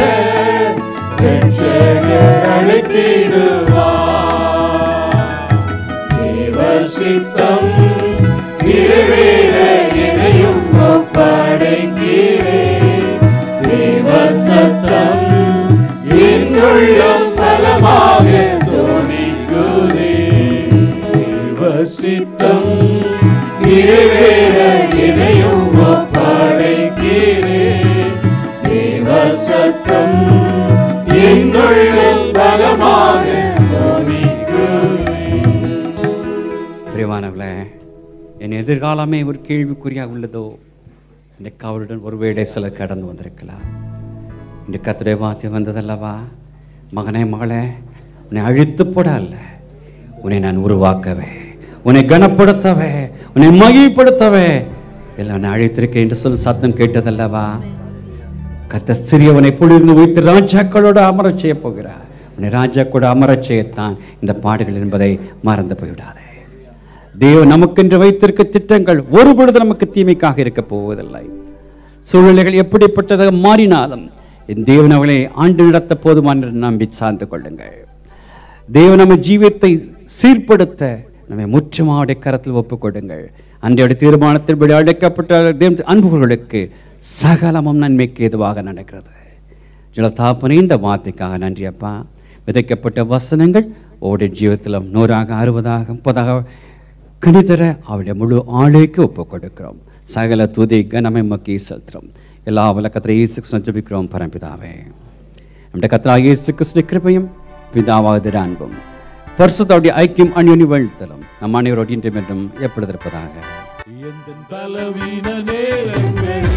ரட்சகர் அழைத்திடுவார் தேவ சித்தம் நிறைவேற இணையும் ஒப்படைக்கிறேன் தேவ சத்தம் என்னுள்ளம் பலமாக தோணிக்குதே தேவ சித்தம் நிறைவேற இணையும் ஒப்படைக்கிறேன் தேவ சத்தம் என்னுள்ளம் பலமாக தோணிக்குதே பிரியமானவர்களே என் எதிர்காலமே ஒரு கேள்விக்குறியாக உள்ளதோ இன்றைக்கு அவருடன் ஒருவேளை சிலர் கடந்து வந்திருக்கலாம் இன்று கத்துடைய வாத்தியம் வந்ததல்லவா மகனே மகளே உன்னை அழித்து போட அல்ல உன்னை நான் உருவாக்கவே உன்னை கனப்படுத்தவே உன்னை மகிழ்ப்படுத்தவே எல்லாம் நான் அழைத்திருக்கேன் என்று சொல்லி சத்தம் கேட்டதல்லவா கத்த சிறியவனை பொழுது வைத்து ராஜாக்களோடு அமரச் செய்ய போகிறார் உன்னை ராஜா கூட அமரச் செய்யத்தான் இந்த பாடுகள் என்பதை மறந்து போய்விடாதே தேவன் நமக்கென்று வைத்திருக்க திட்டங்கள் ஒரு பொழுது நமக்கு தீமைக்காக இருக்க போவதில்லை சூழ்நிலைகள் எப்படிப்பட்டதாக மாறினாலும் என் தேவன் அவளை ஆண்டு நடத்த போதுமான நம்பி சார்ந்து கொள்ளுங்கள் தேவன் நம்ம ஜீவியத்தை சீர்படுத்த நம்மை முற்றமாவுடைய கரத்தில் ஒப்புக் கொடுங்கள் அன்றைய தீர்மானத்தின்படி அழைக்கப்பட்ட தேவ அன்புகளுக்கு சகலமும் நன்மைக்கு எதுவாக நடக்கிறது ஜலதாப்பனே இந்த வார்த்தைக்காக நன்றி அப்பா விதைக்கப்பட்ட வசனங்கள் ஒவ்வொரு ஜீவத்திலும் நூறாக அறுபதாக முப்பதாக கணிதர அவருடைய முழு ஆளுக்கு ஒப்புக் கொடுக்கிறோம் சகல துதி கனமை மக்கி செலுத்துறோம் எல்லா விளக்கத்திர இயேசு கிருஷ்ணன் ஜெபிக்கிறோம் பரம்பிதாவே நம்முடைய கத்ரா இயேசு கிறிஸ்து கிருபையும் பிதாவாவது அன்பும் பரிசுத்தோடைய ஐக்கியம் அந்யோனி வாழ்த்தலும் நம் அனைவரோடு இன்றும் என்றும் எப்பொழுது இருப்பதாக எந்தன் பலவீன நேரங்களில்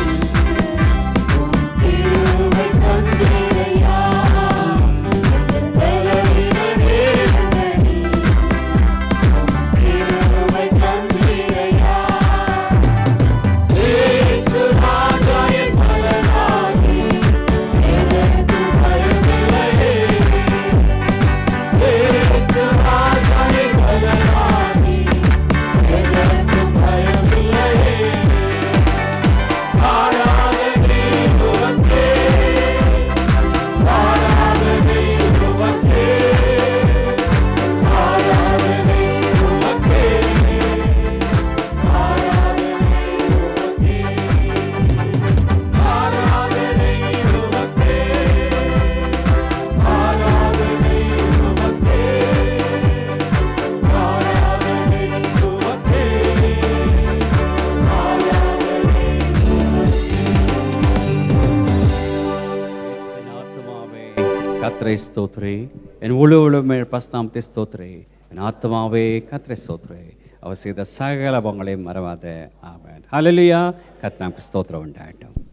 கிருபை தந்தீரையா என் பலவீன நேரங்களில் கிருபை தந்தீரையா இயேசு ராஜா என் பலனாகி எனக்கும் பயமில்லையே இயேசு ராஜா என் பலனாகி எனக்கும் பயமில்லையே ஆராதனை உமக்கே ஆராதனை உமக்கே ஆராதனை உமக்கே ஆராதனை உமக்கே ஆராதனை உமக்கே ஆராதனை உமக்கே ஆராதனை உமக்கே என் ஆத்மாவே கத்ரை ஸ்தோத்ரே என் முழு உழுமே பஸ்தாமத்தை ஸ்தோத்ரே என் ஆத்மாவே கத்ரை ஸ்தோத்ரே அவர் செய்த சகல பொங்களையும் மறவாத ஆமென் ஹalleluya கத்ராம் ஸ்தோத்திரம் உண்டாகட்டும்